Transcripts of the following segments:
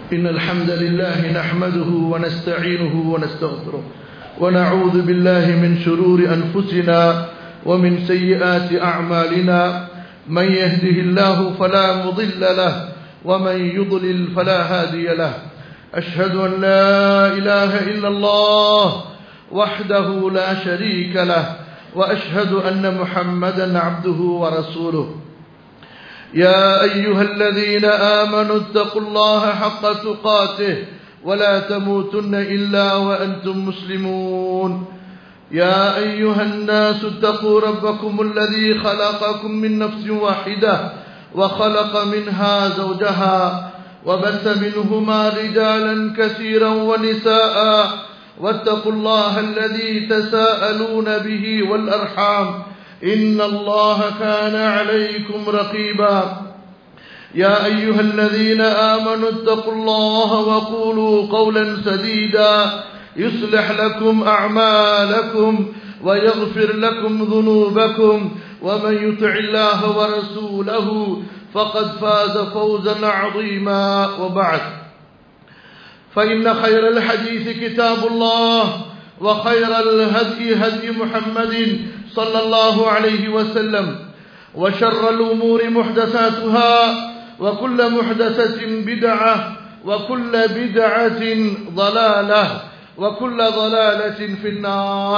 إن الحمد لله نحمده ونستعينه ونستغفره ونعوذ بالله من شرور أنفسنا ومن سيئات أعمالنا من يهده الله فلا مضل له ومن يضلل فلا هادي له أشهد أن لا إله إلا الله وحده لا شريك له وأشهد أن محمدا عبده ورسوله يا أيها الذين آمنوا اتقوا الله حق تقاته ولا تموتن إلا وأنتم مسلمون يا أيها الناس اتقوا ربكم الذي خلقكم من نفس واحدة وخلق منها زوجها وبث منهما رجالا كثيرا ونساء واتقوا الله الذي تساءلون به والأرحام إن الله كان عليكم رقيبا يا أيها الذين آمنوا اتقوا الله وقولوا قولا سديدا يصلح لكم أعمالكم ويغفر لكم ذنوبكم ومن يطع الله ورسوله فقد فاز فوزا عظيما وبعد فإن خير الحديث كتاب الله وخير الهدي هدي محمد صلى الله عليه وسلم وشر الأمور محدثاتها وكل محدثة بدعة وكل بدعة ضلالة وكل ضلالة في النار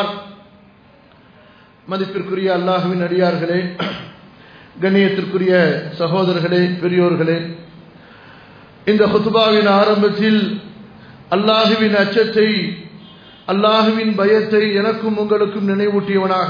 மதிப்பிற்குரிய அல்லாஹுவின் அடியார்களே கண்ணியத்திற்குரிய சகோதரர்களே பெரியோர்களே இந்த ஹுத்துபாவின் ஆரம்பத்தில் அல்லாஹுவின் அச்சத்தை அல்லாஹுவின் பயத்தை எனக்கும் உங்களுக்கும் நினைவூட்டியவனாக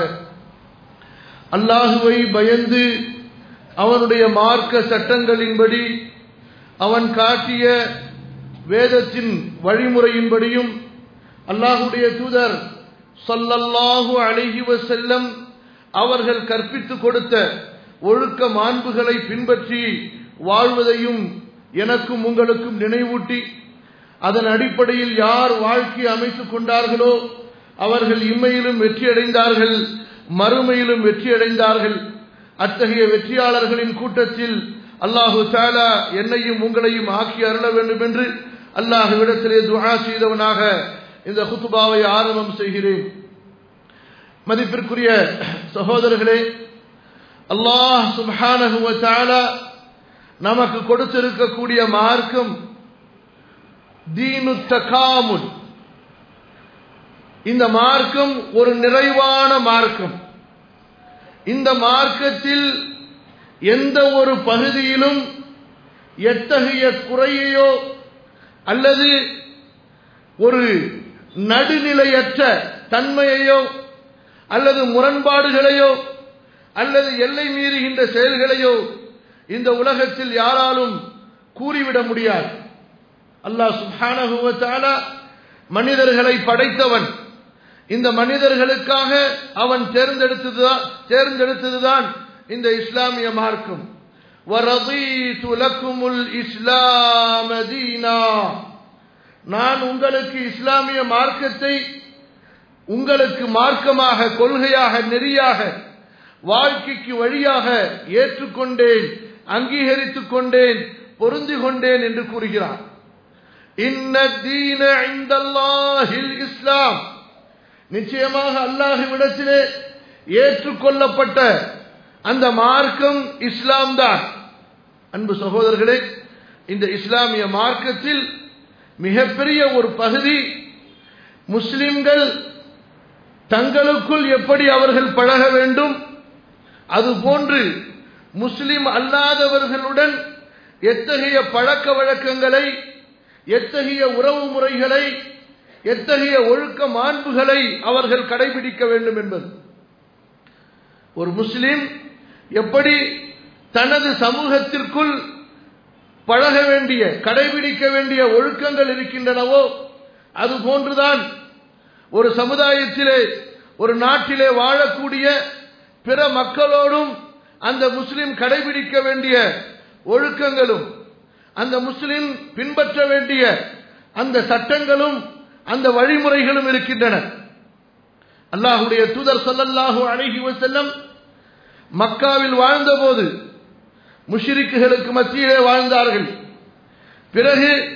அல்லாஹுவை பயந்து அவனுடைய மார்க்க சட்டங்களின்படி அவன் காட்டிய வேதத்தின் வழிமுறையின்படியும் அல்லாஹுடைய தூதர் சொல்லல்லாஹு அழகி செல்லம் அவர்கள் கற்பித்து கொடுத்த ஒழுக்க மாண்புகளை பின்பற்றி வாழ்வதையும் எனக்கும் உங்களுக்கும் நினைவூட்டி அதன் அடிப்படையில் யார் வாழ்க்கை அமைத்துக் கொண்டார்களோ அவர்கள் இம்மையிலும் வெற்றியடைந்தார்கள் மறுமையிலும் வெற்றியடைந்தார்கள் அத்தகைய வெற்றியாளர்களின் கூட்டத்தில் அல்லாஹு தாலா என்னையும் உங்களையும் ஆக்கி அருள வேண்டும் என்று அல்லாஹுவிடத்திலே துவா செய்தவனாக இந்த குத்துபாவை ஆரம்பம் செய்கிறேன் மதிப்பிற்குரிய சகோதரர்களே அல்லாஹ் சுபானகுவ தாலா நமக்கு கொடுத்திருக்கக்கூடிய மார்க்கம் தீனு தகாமுல் இந்த மார்க்கம் ஒரு நிறைவான மார்க்கம் இந்த மார்க்கத்தில் எந்த ஒரு பகுதியிலும் எத்தகைய குறையையோ அல்லது ஒரு நடுநிலையற்ற தன்மையையோ அல்லது முரண்பாடுகளையோ அல்லது எல்லை மீறுகின்ற செயல்களையோ இந்த உலகத்தில் யாராலும் கூறிவிட முடியாது அல்லாஹ் சுபானகுவத்தால மனிதர்களை படைத்தவன் இந்த மனிதர்களுக்காக அவன் தேர்ந்தெடுத்ததுதான் தேர்ந்தெடுத்ததுதான் இந்த இஸ்லாமிய மார்க்கம் இஸ்லாம தீனா நான் உங்களுக்கு இஸ்லாமிய மார்க்கத்தை உங்களுக்கு மார்க்கமாக கொள்கையாக நெறியாக வாழ்க்கைக்கு வழியாக ஏற்றுக்கொண்டேன் அங்கீகரித்துக் கொண்டேன் பொருந்தி கொண்டேன் என்று கூறுகிறார் இஸ்லாம் நிச்சயமாக அல்லாஹுவிடத்திலே ஏற்றுக்கொள்ளப்பட்ட அந்த மார்க்கம் இஸ்லாம் தான் அன்பு சகோதரர்களே இந்த இஸ்லாமிய மார்க்கத்தில் மிகப்பெரிய ஒரு பகுதி முஸ்லிம்கள் தங்களுக்குள் எப்படி அவர்கள் பழக வேண்டும் அதுபோன்று முஸ்லிம் அல்லாதவர்களுடன் எத்தகைய பழக்க வழக்கங்களை எத்தகைய உறவு முறைகளை எத்தகைய ஒழுக்க மாண்புகளை அவர்கள் கடைபிடிக்க வேண்டும் என்பது ஒரு முஸ்லிம் எப்படி தனது சமூகத்திற்குள் பழக வேண்டிய கடைபிடிக்க வேண்டிய ஒழுக்கங்கள் இருக்கின்றனவோ அது போன்றுதான் ஒரு சமுதாயத்திலே ஒரு நாட்டிலே வாழக்கூடிய பிற மக்களோடும் அந்த முஸ்லிம் கடைபிடிக்க வேண்டிய ஒழுக்கங்களும் அந்த முஸ்லிம் பின்பற்ற வேண்டிய அந்த சட்டங்களும் அந்த வழிமுறைகளும் இருக்கின்றன அல்லாஹுடைய தூதர் சொல்லல்லாஹு அழகி செல்லம் மக்காவில் வாழ்ந்தபோது முஷிரிக்குகளுக்கு மத்தியிலே வாழ்ந்தார்கள் பிறகு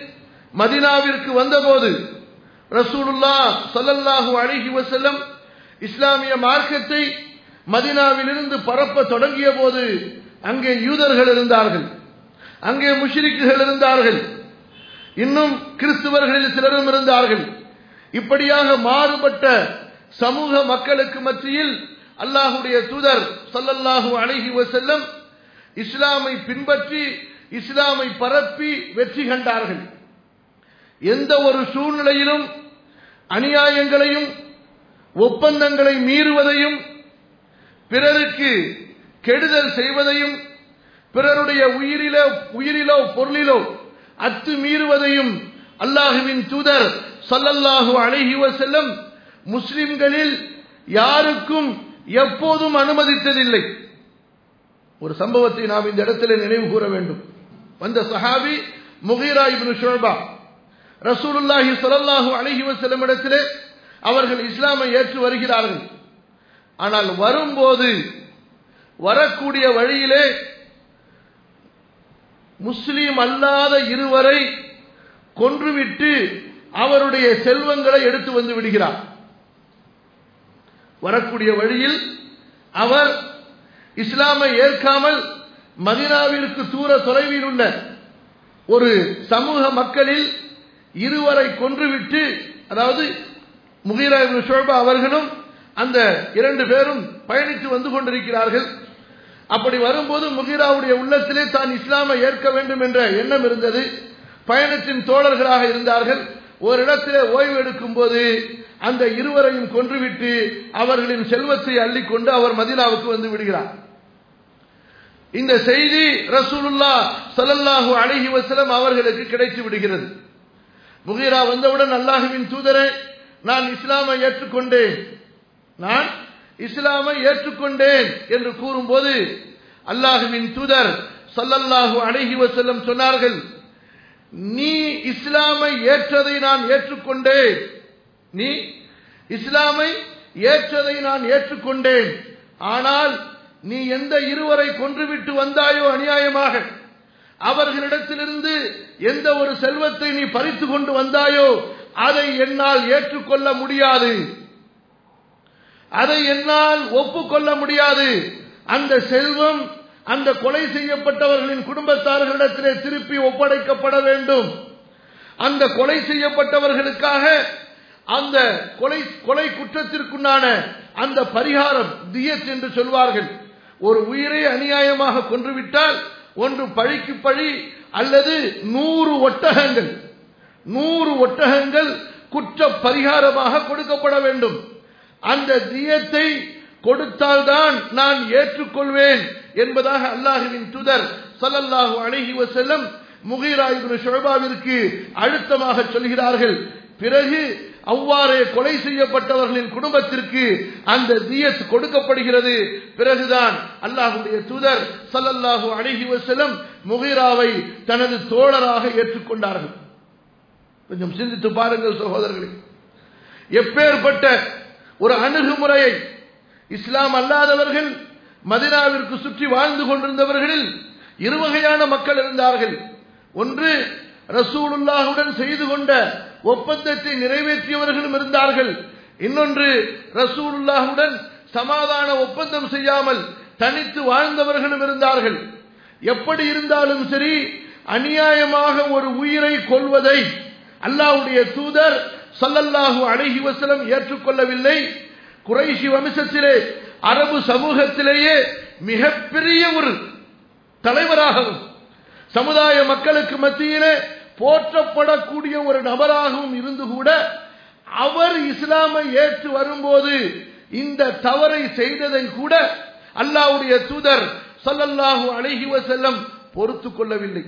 மதினாவிற்கு வந்தபோது ரசூலுல்லா சல்லல்லாஹு அழகி வசல்லம் இஸ்லாமிய மார்க்கத்தை மதினாவிலிருந்து பரப்ப தொடங்கிய போது அங்கே யூதர்கள் இருந்தார்கள் அங்கே முஷ்ரிக்குகள் இருந்தார்கள் இன்னும் கிறிஸ்துவர்களில் சிலரும் இருந்தார்கள் இப்படியாக மாறுபட்ட சமூக மக்களுக்கு மத்தியில் அல்லாஹுடைய தூதர் சல்லல்லாஹு அழகி வசல்லம் இஸ்லாமை பின்பற்றி இஸ்லாமை பரப்பி வெற்றி கண்டார்கள் எந்த ஒரு சூழ்நிலையிலும் அநியாயங்களையும் ஒப்பந்தங்களை மீறுவதையும் பிறருக்கு கெடுதல் செய்வதையும் பிறருடைய உயிரிலோ உயிரிலோ பொருளிலோ அத்து மீறுவதையும் அல்லாஹுவின் தூதர் சல்லல்லாஹு அழகி செல்லம் முஸ்லிம்களில் யாருக்கும் எப்போதும் அனுமதித்ததில்லை ஒரு சம்பவத்தை நாம் இந்த இடத்துல நினைவு கூற வேண்டும் வந்த சஹாபி முகீரா இப்னு ஷோபா ரசூலுல்லாஹி ஸல்லல்லாஹு அலைஹி வஸல்லம் இடத்திலே அவர்கள் இஸ்லாமை ஏற்று வருகிறார்கள் ஆனால் வரும்போது வரக்கூடிய வழியிலே முஸ்லீம் அல்லாத இருவரை கொன்றுவிட்டு அவருடைய செல்வங்களை எடுத்து வந்து விடுகிறார் வரக்கூடிய வழியில் அவர் இஸ்லாமை ஏற்காமல் மதினாவிற்கு தூர தொலைவில் உள்ள ஒரு சமூக மக்களில் இருவரை கொன்றுவிட்டு அதாவது முகீரா ஷோபா அவர்களும் அந்த இரண்டு பேரும் பயணித்து வந்து கொண்டிருக்கிறார்கள் அப்படி வரும்போது முகீராவுடைய உள்ளத்திலே தான் இஸ்லாமை ஏற்க வேண்டும் என்ற எண்ணம் இருந்தது பயணத்தின் தோழர்களாக இருந்தார்கள் ஒரு இடத்திலே ஓய்வு எடுக்கும் போது அந்த இருவரையும் கொன்றுவிட்டு அவர்களின் செல்வத்தை அள்ளிக்கொண்டு அவர் மதினாவுக்கு வந்து விடுகிறார் இந்த செய்தி ரசூலுல்லா சல்லல்லாஹு அழகி வசலம் அவர்களுக்கு கிடைத்து விடுகிறது முகீரா வந்தவுடன் அல்லாஹுவின் தூதரை நான் இஸ்லாமை ஏற்றுக்கொண்டேன் நான் இஸ்லாமை ஏற்றுக்கொண்டேன் என்று கூறும்போது அல்லாஹுவின் தூதர் சல்லல்லாஹு அழகி வசல்லம் சொன்னார்கள் நீ இஸ்லாமை ஏற்றதை நான் ஏற்றுக்கொண்டேன் நீ இஸ்லாமை ஏற்றதை நான் ஏற்றுக்கொண்டேன் ஆனால் நீ எந்த இருவரை கொன்றுவிட்டு வந்தாயோ அநியாயமாக அவர்களிடத்திலிருந்து எந்த ஒரு செல்வத்தை நீ பறித்து கொண்டு வந்தாயோ அதை என்னால் ஏற்றுக்கொள்ள முடியாது அதை என்னால் ஒப்புக்கொள்ள முடியாது அந்த செல்வம் அந்த கொலை செய்யப்பட்டவர்களின் குடும்பத்தார்களிடத்திலே திருப்பி ஒப்படைக்கப்பட வேண்டும் அந்த கொலை செய்யப்பட்டவர்களுக்காக அந்த கொலை கொலை குற்றத்திற்குண்டான அந்த பரிகாரம் தியத் என்று சொல்வார்கள் ஒரு உயிரை அநியாயமாக கொன்றுவிட்டால் ஒன்று பழிக்கு பழி அல்லது நூறு ஒட்டகங்கள் நூறு ஒட்டகங்கள் குற்ற பரிகாரமாக கொடுக்கப்பட வேண்டும் அந்த தியத்தை கொடுத்தால்தான் நான் ஏற்றுக்கொள்வேன் என்பதாக அல்லாஹுவின் துதர் சல்லல்லாஹு அழகி வசல்லம் முகீரா இப்னு ஷுபாவிற்கு அழுத்தமாக சொல்கிறார்கள் பிறகு அவ்வாறே கொலை செய்யப்பட்டவர்களின் குடும்பத்திற்கு அந்த தியத் கொடுக்கப்படுகிறது பிறகுதான் அல்லாஹுடைய தூதர் சல்லல்லாஹு அழகி வசலம் முகீராவை தனது தோழராக ஏற்றுக்கொண்டார்கள் கொஞ்சம் சிந்தித்து பாருங்கள் சகோதரர்களே எப்பேற்பட்ட ஒரு அணுகுமுறையை இஸ்லாம் அல்லாதவர்கள் மதினாவிற்கு சுற்றி வாழ்ந்து கொண்டிருந்தவர்களில் இருவகையான மக்கள் இருந்தார்கள் ஒன்று ரசூலுல்லாஹுடன் செய்து கொண்ட ஒப்பந்தத்தை நிறைவேற்றியவர்களும் இருந்தார்கள் இன்னொன்று ரசூலுல்லாஹுடன் சமாதான ஒப்பந்தம் செய்யாமல் தனித்து வாழ்ந்தவர்களும் இருந்தார்கள் எப்படி இருந்தாலும் சரி அநியாயமாக ஒரு உயிரை கொள்வதை அல்லாஹ்வுடைய தூதர் சல்லல்லாஹு அழகி வசலம் ஏற்றுக்கொள்ளவில்லை குறைஷி வம்சத்திலே அரபு சமூகத்திலேயே மிகப்பெரிய ஒரு தலைவராகவும் சமுதாய மக்களுக்கு மத்தியிலே போற்றப்படக்கூடிய ஒரு நபராகவும் இருந்து கூட அவர் இஸ்லாமை ஏற்று வரும்போது இந்த தவறை செய்ததை கூட அல்லாவுடைய தூதர் சல்லல்லாஹு அழகி வசல்லம் பொறுத்து கொள்ளவில்லை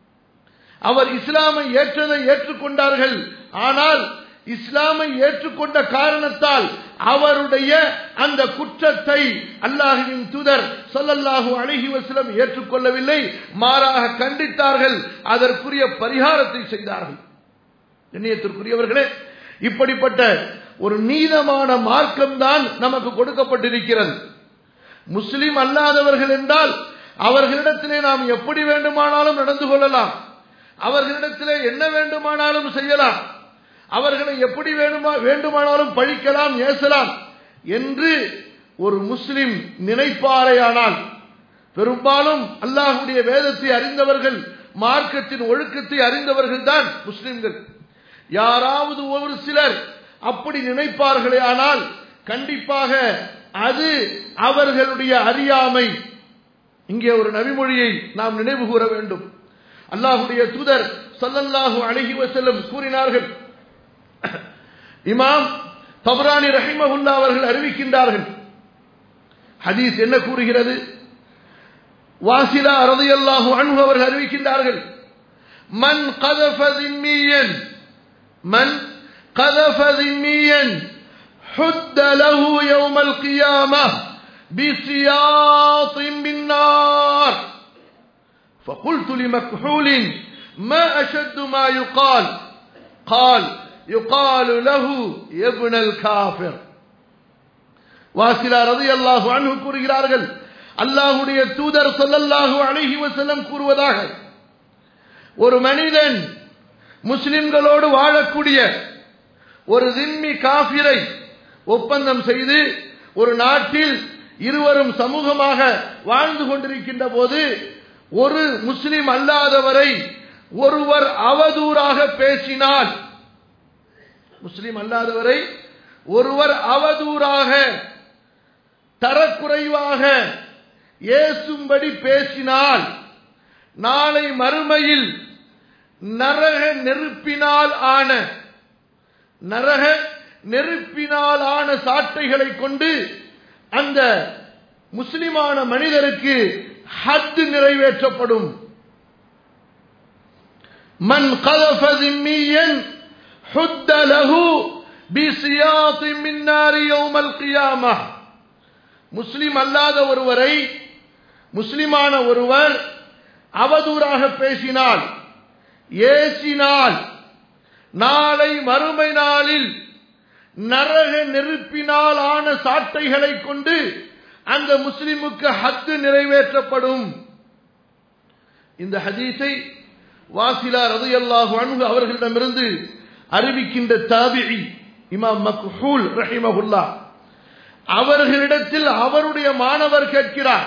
அவர் இஸ்லாமை ஏற்றதை ஏற்றுக்கொண்டார்கள் ஆனால் இஸ்லாமை ஏற்றுக்கொண்ட காரணத்தால் அவருடைய அந்த குற்றத்தை அல்லாஹுவின் தூதர் சொல்லல்லாஹு அழகி வசலம் ஏற்றுக்கொள்ளவில்லை மாறாக கண்டித்தார்கள் அதற்குரிய பரிகாரத்தை செய்தார்கள் எண்ணியத்திற்குரியவர்களே இப்படிப்பட்ட ஒரு நீதமான மார்க்கம் தான் நமக்கு கொடுக்கப்பட்டிருக்கிறது முஸ்லிம் அல்லாதவர்கள் என்றால் அவர்களிடத்திலே நாம் எப்படி வேண்டுமானாலும் நடந்து கொள்ளலாம் அவர்களிடத்தில் என்ன வேண்டுமானாலும் செய்யலாம் அவர்களை எப்படி வேணுமா வேண்டுமானாலும் பழிக்கலாம் ஏசலாம் என்று ஒரு முஸ்லிம் நினைப்பாரையானால் பெரும்பாலும் அல்லாஹுடைய வேதத்தை அறிந்தவர்கள் மார்க்கத்தின் ஒழுக்கத்தை அறிந்தவர்கள் தான் முஸ்லிம்கள் யாராவது ஒரு சிலர் அப்படி நினைப்பார்களே ஆனால் கண்டிப்பாக அது அவர்களுடைய அறியாமை இங்கே ஒரு நபிமொழியை நாம் நினைவு கூற வேண்டும் அல்லாஹுடைய தூதர் சல்லல்லாஹு அழகி வசல்லம் கூறினார்கள் இமாம் தபரானி ரஹிமகுல்லா அவர்கள் அறிவிக்கின்றார்கள் ஹதீஸ் என்ன கூறுகிறது வாசிலா ரதையல்லாஹு அன்பு அவர்கள் அறிவிக்கின்றார்கள் மன் கதஃப திம்மியன் மன் கதஃப திம்மியன் حد له يوم القيامة بسياط من نار فقلت لمكحول ما أشد ما يقال قال يقال له يا ابن الكافر வாசிலா ரதி அல்லாஹு அன்பு கூறுகிறார்கள் அல்லாஹுடைய தூதர் சொல்லல்லாஹு அழகி வசலம் கூறுவதாக ஒரு மனிதன் முஸ்லிம்களோடு வாழக்கூடிய ஒரு திம்மி காபிரை ஒப்பந்தம் செய்து ஒரு நாட்டில் இருவரும் சமூகமாக வாழ்ந்து கொண்டிருக்கின்ற போது ஒரு முஸ்லிம் அல்லாதவரை ஒருவர் அவதூறாக பேசினால் முஸ்லிம் அல்லாதவரை ஒருவர் அவதூறாக தரக்குறைவாக ஏசும்படி பேசினால் நாளை மறுமையில் நரக நெருப்பினால் ஆன நரக நெருப்பினால் ஆன சாட்டைகளை கொண்டு அந்த முஸ்லிமான மனிதருக்கு ஹத்து நிறைவேற்றப்படும் மன் கலஃப திம்மியன் حد له بسياط من نار يوم القيامة முஸ்லிம் அல்லாத ஒருவரை முஸ்லிமான ஒருவர் அவதூறாக பேசினால் ஏசினால் நாளை மறுமை நாளில் நரக நெருப்பினால் ஆன சாட்டைகளை கொண்டு அந்த முஸ்லிமுக்கு ஹத்து நிறைவேற்றப்படும் இந்த ஹதீஸை வாசிலா ரதையல்லாஹு அன்பு அவர்களிடமிருந்து அறிவிக்கின்ற தாபிழி இமாம் மக்ஹூல் ரஹிமகுல்லா அவர்களிடத்தில் அவருடைய மாணவர் கேட்கிறார்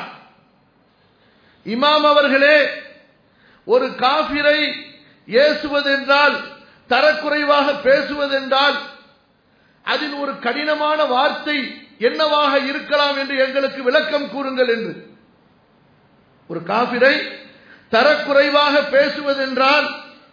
இமாம் அவர்களே ஒரு காபிரை ஏசுவதென்றால் தரக்குறைவாக பேசுவதென்றால் அதில் ஒரு கடினமான வார்த்தை என்னவாக இருக்கலாம் என்று எங்களுக்கு விளக்கம் கூறுங்கள் என்று ஒரு காபிரை தரக்குறைவாக பேசுவதென்றால்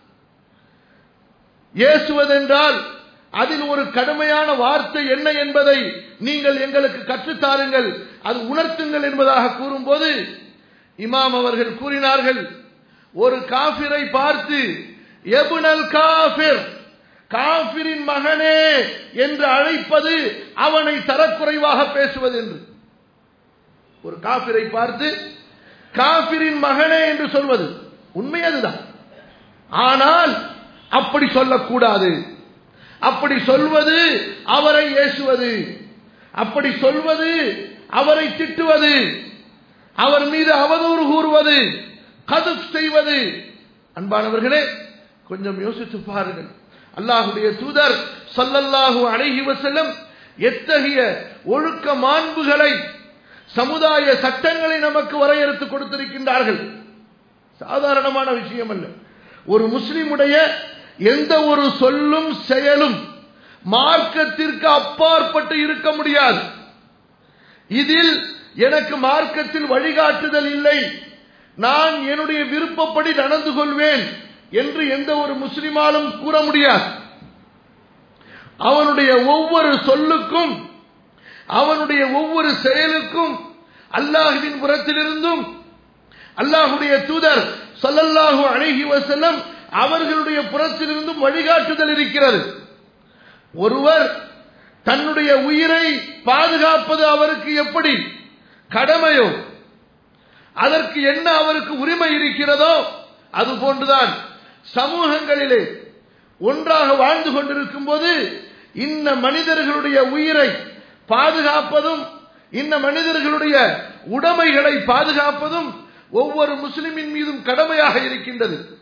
ஏசுவதென்றால் அதில் ஒரு கடுமையான வார்த்தை என்ன என்பதை நீங்கள் எங்களுக்கு கற்றுத்தாருங்கள் அது உணர்த்துங்கள் என்பதாக கூறும்போது இமாம் அவர்கள் கூறினார்கள் ஒரு காபிரை பார்த்து எபுனல் காபிர் காபிரின் மகனே என்று அழைப்பது அவனை தரக்குறைவாக பேசுவது என்று ஒரு காபிரை பார்த்து காபிரின் மகனே என்று சொல்வது உண்மை அதுதான் ஆனால் அப்படி சொல்லக்கூடாது அப்படி சொல்வது அவரை ஏசுவது அப்படி சொல்வது அவரை திட்டுவது அவர் மீது அவதூறு கூறுவது கது செய்வது அன்பானவர்களே கொஞ்சம் யோசித்து பாருங்கள் அல்லாஹுடைய தூதர் சல்லல்லாஹு அழகி வசல்லம் எத்தகைய ஒழுக்க மாண்புகளை சமுதாய சட்டங்களை நமக்கு வரையறுத்து கொடுத்திருக்கின்றார்கள் சாதாரணமான விஷயம் அல்ல ஒரு முஸ்லிமுடைய எந்த ஒரு சொல்லும் செயலும் மார்க்கத்திற்கு அப்பாற்பட்டு இருக்க முடியாது இதில் எனக்கு மார்க்கத்தில் வழிகாட்டுதல் இல்லை நான் என்னுடைய விருப்பப்படி நடந்து கொள்வேன் என்று எந்த ஒரு முஸ்லிமாலும் கூற முடியாது அவனுடைய ஒவ்வொரு சொல்லுக்கும் அவனுடைய ஒவ்வொரு செயலுக்கும் அல்லாஹுவின் புறத்திலிருந்தும் அல்லாஹுடைய தூதர் சொல்லல்லாஹு அழகி வசல்லம் அவர்களுடைய புறத்திலிருந்தும் வழிகாட்டுதல் இருக்கிறது ஒருவர் தன்னுடைய உயிரை பாதுகாப்பது அவருக்கு எப்படி கடமையோ அதற்கு என்ன அவருக்கு உரிமை இருக்கிறதோ அது போன்றுதான் சமூகங்களிலே ஒன்றாக வாழ்ந்து கொண்டிருக்கும் போது இந்த மனிதர்களுடைய உயிரை பாதுகாப்பதும் இந்த மனிதர்களுடைய உடைமைகளை பாதுகாப்பதும் ஒவ்வொரு முஸ்லிமின் மீதும் கடமையாக இருக்கின்றது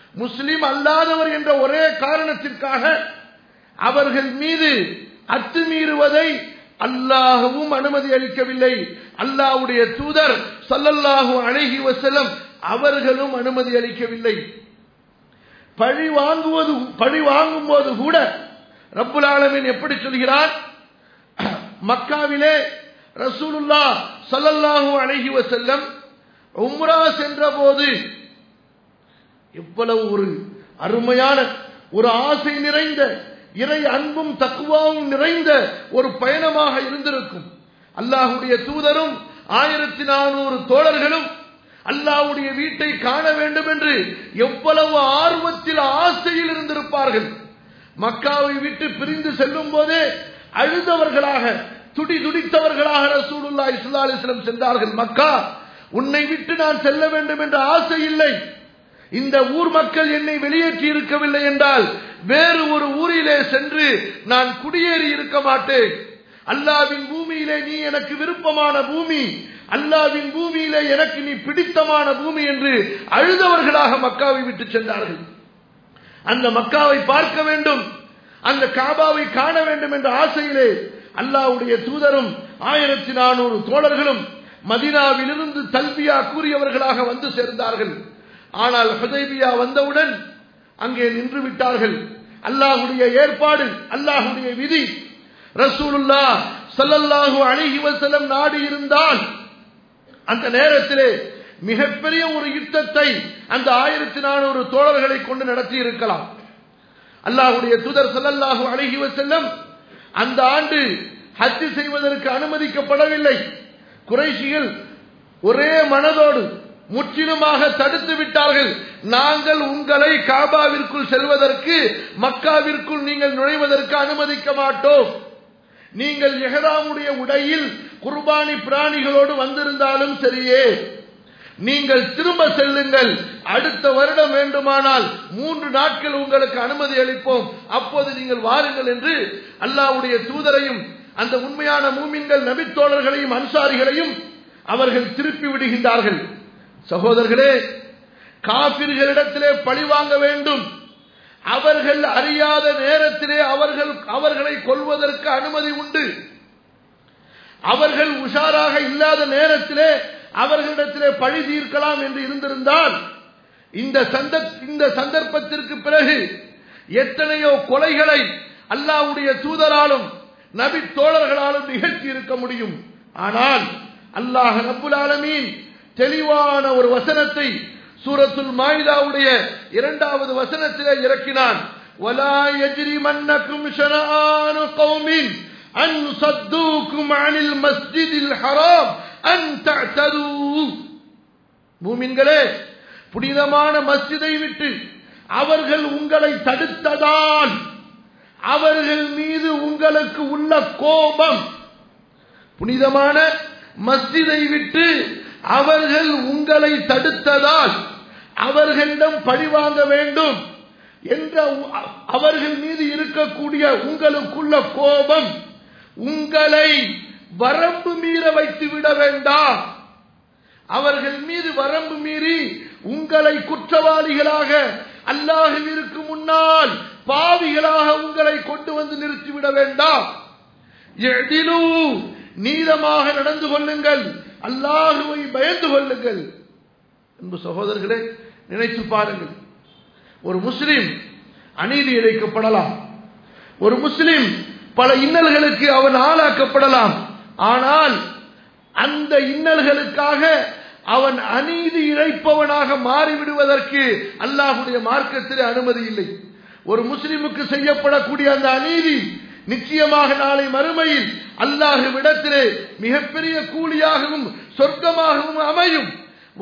முஸ்லிம் அல்லாதவர் என்ற ஒரே காரணத்திற்காக அவர்கள் மீது அத்துமீறுவதை அல்லாஹவும் அனுமதி அளிக்கவில்லை அல்லாஹ்வுடைய தூதர் ஸல்லல்லாஹு அலைஹி வஸல்லம் அவர்களும் அனுமதி அளிக்கவில்லை பழி வாங்குவது பழி வாங்கும் போது கூட ரப்புல் ஆலமீன் எப்படி சொல்கிறார் மக்காவிலே ரசூலுல்லா ஸல்லல்லாஹு அலைஹி வஸல்லம் உம்ரா சென்றபோது எவ்வளவு ஒரு அருமையான ஒரு ஆசை நிறைந்த இறை அன்பும் தக்குவாவும் நிறைந்த ஒரு பயணமாக இருந்திருக்கும் அல்லாஹுடைய தூதரும் ஆயிரத்தி நானூறு தோழர்களும் அல்லாஹ்வுடைய வீட்டை காண வேண்டும் என்று எவ்வளவு ஆர்வத்தில் ஆசையில் இருந்திருப்பார்கள் மக்காவை விட்டு பிரிந்து செல்லும் போதே அழுதவர்களாக துடி துடித்தவர்களாக ரசூலுல்லா இஸ்லா அலிஸ்லம் சென்றார்கள் மக்கா உன்னை விட்டு நான் செல்ல வேண்டும் என்ற ஆசை இல்லை இந்த ஊர் மக்கள் என்னை வெளியேற்றி இருக்கவில்லை என்றால் வேறு ஒரு ஊரிலே சென்று நான் குடியேறி இருக்க மாட்டேன் அல்லாவின் பூமியிலே நீ எனக்கு விருப்பமான பூமி அல்லாவின் பூமியிலே எனக்கு நீ பிடித்தமான பூமி என்று அழுதவர்களாக மக்காவை விட்டு சென்றார்கள் அந்த மக்காவை பார்க்க வேண்டும் அந்த காபாவை காண வேண்டும் என்ற ஆசையிலே அல்லாவுடைய தூதரும் ஆயிரத்தி நானூறு தோழர்களும் மதினாவிலிருந்து தல்பியா கூறியவர்களாக வந்து சேர்ந்தார்கள் ஆனால் ஹுதைபியா வந்தவுடன் அங்கே நின்று விட்டார்கள் அல்லாஹுடைய ஏற்பாடு அல்லாஹுடைய விதி ரசூலுல்லா ஸல்லல்லாஹு அலைஹி வஸல்லம் நாடு இருந்தால் அந்த நேரத்திலே மிகப்பெரிய ஒரு யுத்தத்தை அந்த ஆயிரத்தி நானூறு தோழர்களை கொண்டு நடத்தி இருக்கலாம் அல்லாஹுடைய தூதர் ஸல்லல்லாஹு அலைஹி வஸல்லம் அந்த ஆண்டு ஹஜ் செய்வதற்கு அனுமதிக்கப்படவில்லை குறைஷிகள் ஒரே மனதோடு முற்றிலுமாக தடுத்து விட்டார்கள் நாங்கள் உங்களை காபாவிற்குள் செல்வதற்கு மக்காவிற்குள் நீங்கள் நுழைவதற்கு அனுமதிக்க மாட்டோம் நீங்கள் எஹராமுடைய உடையில் குர்பானி பிராணிகளோடு வந்திருந்தாலும் சரியே நீங்கள் திரும்ப செல்லுங்கள் அடுத்த வருடம் வேண்டுமானால் மூன்று நாட்கள் உங்களுக்கு அனுமதி அளிப்போம் அப்போது நீங்கள் வாருங்கள் என்று அல்லாவுடைய தூதரையும் அந்த உண்மையான மூமின்கள் நபித்தோழர்களையும் அன்சாரிகளையும் அவர்கள் திருப்பி விடுகின்றார்கள் சகோதரர்களே காபிர்களிடத்திலே பழி வாங்க வேண்டும் அவர்கள் அறியாத நேரத்திலே அவர்கள் அவர்களை கொள்வதற்கு அனுமதி உண்டு அவர்கள் உஷாராக இல்லாத நேரத்திலே அவர்களிடத்திலே பழி தீர்க்கலாம் என்று இருந்திருந்தால் இந்த சந்த இந்த சந்தர்ப்பத்திற்கு பிறகு எத்தனையோ கொலைகளை அல்லாவுடைய தூதராலும் நபி தோழர்களாலும் நிகழ்த்தி இருக்க முடியும் ஆனால் அல்லாஹ் ரப்புல் ஆலமீன் தெளிவான ஒரு வசனத்தை சூரத்துல் மாயிதாவுடைய இரண்டாவது வசனத்திலே இறக்கினான் ولا يجرمنكم شنآن قوم أن صدوكم عن المسجد الحرام أن تعتدوا மூமின்களே புனிதமான மஸ்ஜிதை விட்டு அவர்கள் உங்களை தடுத்ததால் அவர்கள் மீது உங்களுக்கு உள்ள கோபம் புனிதமான மஸ்ஜிதை விட்டு அவர்கள் உங்களை தடுத்ததால் அவர்களிடம் பழிவாங்க வேண்டும் என்ற அவர்கள் மீது இருக்கக்கூடிய உங்களுக்குள்ள கோபம் உங்களை வரம்பு மீற வைத்து விட வேண்டாம் அவர்கள் மீது வரம்பு மீறி உங்களை குற்றவாளிகளாக அல்லாஹுவிற்கு முன்னால் பாவிகளாக உங்களை கொண்டு வந்து நிறுத்திவிட வேண்டாம் எதிலு நீளமாக நடந்து கொள்ளுங்கள் அல்லாஹுவை பயந்து கொள்ளுங்கள் அன்பு சகோதரர்களே நினைத்து பாருங்கள் ஒரு முஸ்லிம் அநீதி இழைக்கப்படலாம் ஒரு முஸ்லிம் பல இன்னல்களுக்கு அவன் ஆளாக்கப்படலாம் ஆனால் அந்த இன்னல்களுக்காக அவன் அநீதி இழைப்பவனாக மாறிவிடுவதற்கு அல்லாஹுடைய மார்க்கத்தில் அனுமதி இல்லை ஒரு முஸ்லிமுக்கு செய்யப்படக்கூடிய அந்த அநீதி நிச்சயமாக நாளை மறுமையில் அல்லாஹுவிடத்திலே மிகப்பெரிய கூலியாகவும் சொர்க்கமாகவும் அமையும்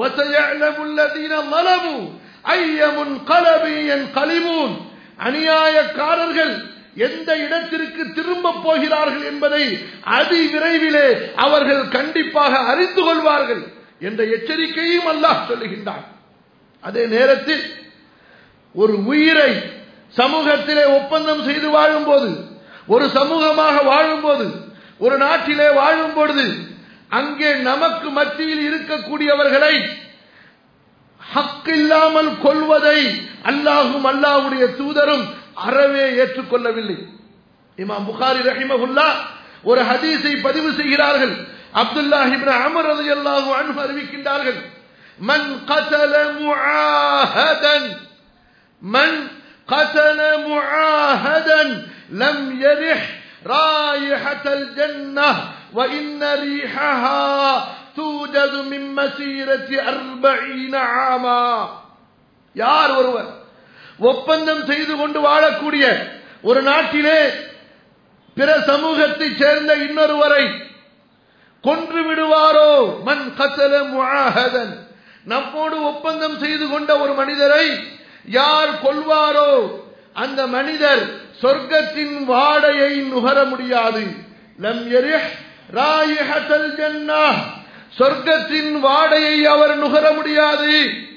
அநியாயக்காரர்கள் எந்த இடத்திற்கு திரும்ப போகிறார்கள் என்பதை அதி விரைவிலே அவர்கள் கண்டிப்பாக அறிந்து கொள்வார்கள் என்ற எச்சரிக்கையும் அல்லாஹ் சொல்லுகின்றான் அதே நேரத்தில் ஒரு உயிரை சமூகத்திலே ஒப்பந்தம் செய்து வாழும்போது ஒரு சமூகமாக வாழும்போது ஒரு நாட்டிலே வாழும் பொழுது அங்கே நமக்கு மத்தியில் இருக்கக்கூடியவர்களை ஹக் இல்லாமல் கொள்வதை அல்லாஹும் அல்லாஹ்வுடைய தூதரும் அறவே ஏற்றுக்கொள்ளவில்லை இமாம் புகாரி ரஹிமகுல்லா ஒரு ஹதீஸை பதிவு செய்கிறார்கள் அப்துல்லாஹ் இப்னு அமர் ரலியல்லாஹு அன்ஹு அறிவிக்கின்றார்கள் மன் قتل معاهدا من قتل معاهدا لم يرح رائحة الجنة وإن ريحها توجد من مسيرة أربعين عاما யார் ஒருவர் ஒப்பந்தம் செய்து கொண்டு வாழக்கூடிய ஒரு நாட்டிலே பிற சமூகத்தைச் சேர்ந்த இன்னொருவரை கொன்று விடுவாரோ மன் கத்தல முஆஹதன் நம்மோடு ஒப்பந்தம் செய்து கொண்ட ஒரு மனிதரை யார் கொள்வாரோ அந்த மனிதர் சொர்க்கத்தின் வாடையை நுகர முடியாது லம் எரிஹ் ராயிஹத்தல் ஜன்னah சொர்க்கத்தின் வாடையை அவர் நுகர முடியாது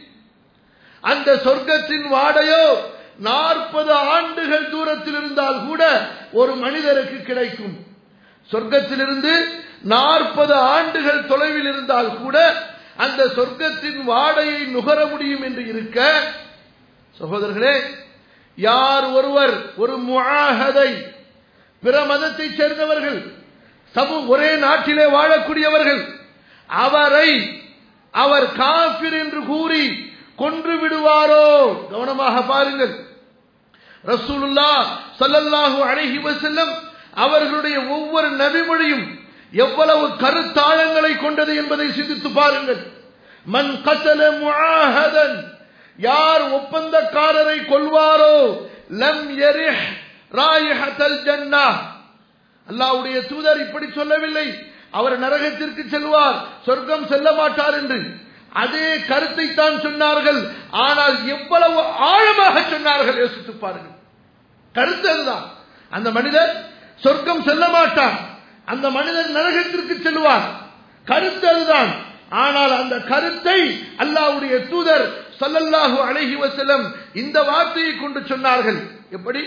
அந்த சொர்க்கத்தின் வாடையோ நாற்பது ஆண்டுகள் தூரத்தில் இருந்தால் கூட ஒரு மனிதருக்கு கிடைக்கும் சொர்க்கத்திலிருந்து நாற்பது ஆண்டுகள் தொலைவில் இருந்தால் கூட அந்த சொர்க்கத்தின் வாடையை நுகர முடியும் என்று இருக்க சகோதரர்களே யார் ஒருவர் ஒரு முஆஹதை பிற மதத்தைச் சேர்ந்தவர்கள் சமூ ஒரே நாட்டிலே வாழக்கூடியவர்கள் அவரை அவர் காபிர் என்று கூறி கொன்று விடுவாரோ கவனமாக பாருங்கள் ரசூலுல்லா ஸல்லல்லாஹு அலைஹி வஸல்லம் அவர்களுடைய ஒவ்வொரு நபிமொழியும் எவ்வளவு கருத்தாழங்களை கொண்டது என்பதை சிந்தித்து பாருங்கள் மன் கத்தல முஆஹதன் யார் ஒப்பந்தக்காரரை கொள்வாரோ லம் எரிஹ் ராயிஹத்தல் ஜன்னah அல்லாஹ்வுடைய தூதர் இப்படி சொல்லவில்லை அவர் நரகத்திற்கு செல்வார் சொர்க்கம் செல்ல மாட்டார் என்று அதே கருத்தை தான் சொன்னார்கள் ஆனால் எவ்வளவு ஆழமாக சொன்னார்கள் யோசித்து பாருங்கள் கருத்து அதுதான் அந்த மனிதர் சொர்க்கம் செல்ல மாட்டார் அந்த மனிதர் நரகத்திற்கு செல்வார் கருத்து அதுதான் ஆனால் அந்த கருத்தை அல்லாஹ்வுடைய தூதர் ஸல்லல்லாஹு அலைஹி வஸல்லம் இந்த வார்த்தையை கொண்டு சொன்னார்கள் எப்படி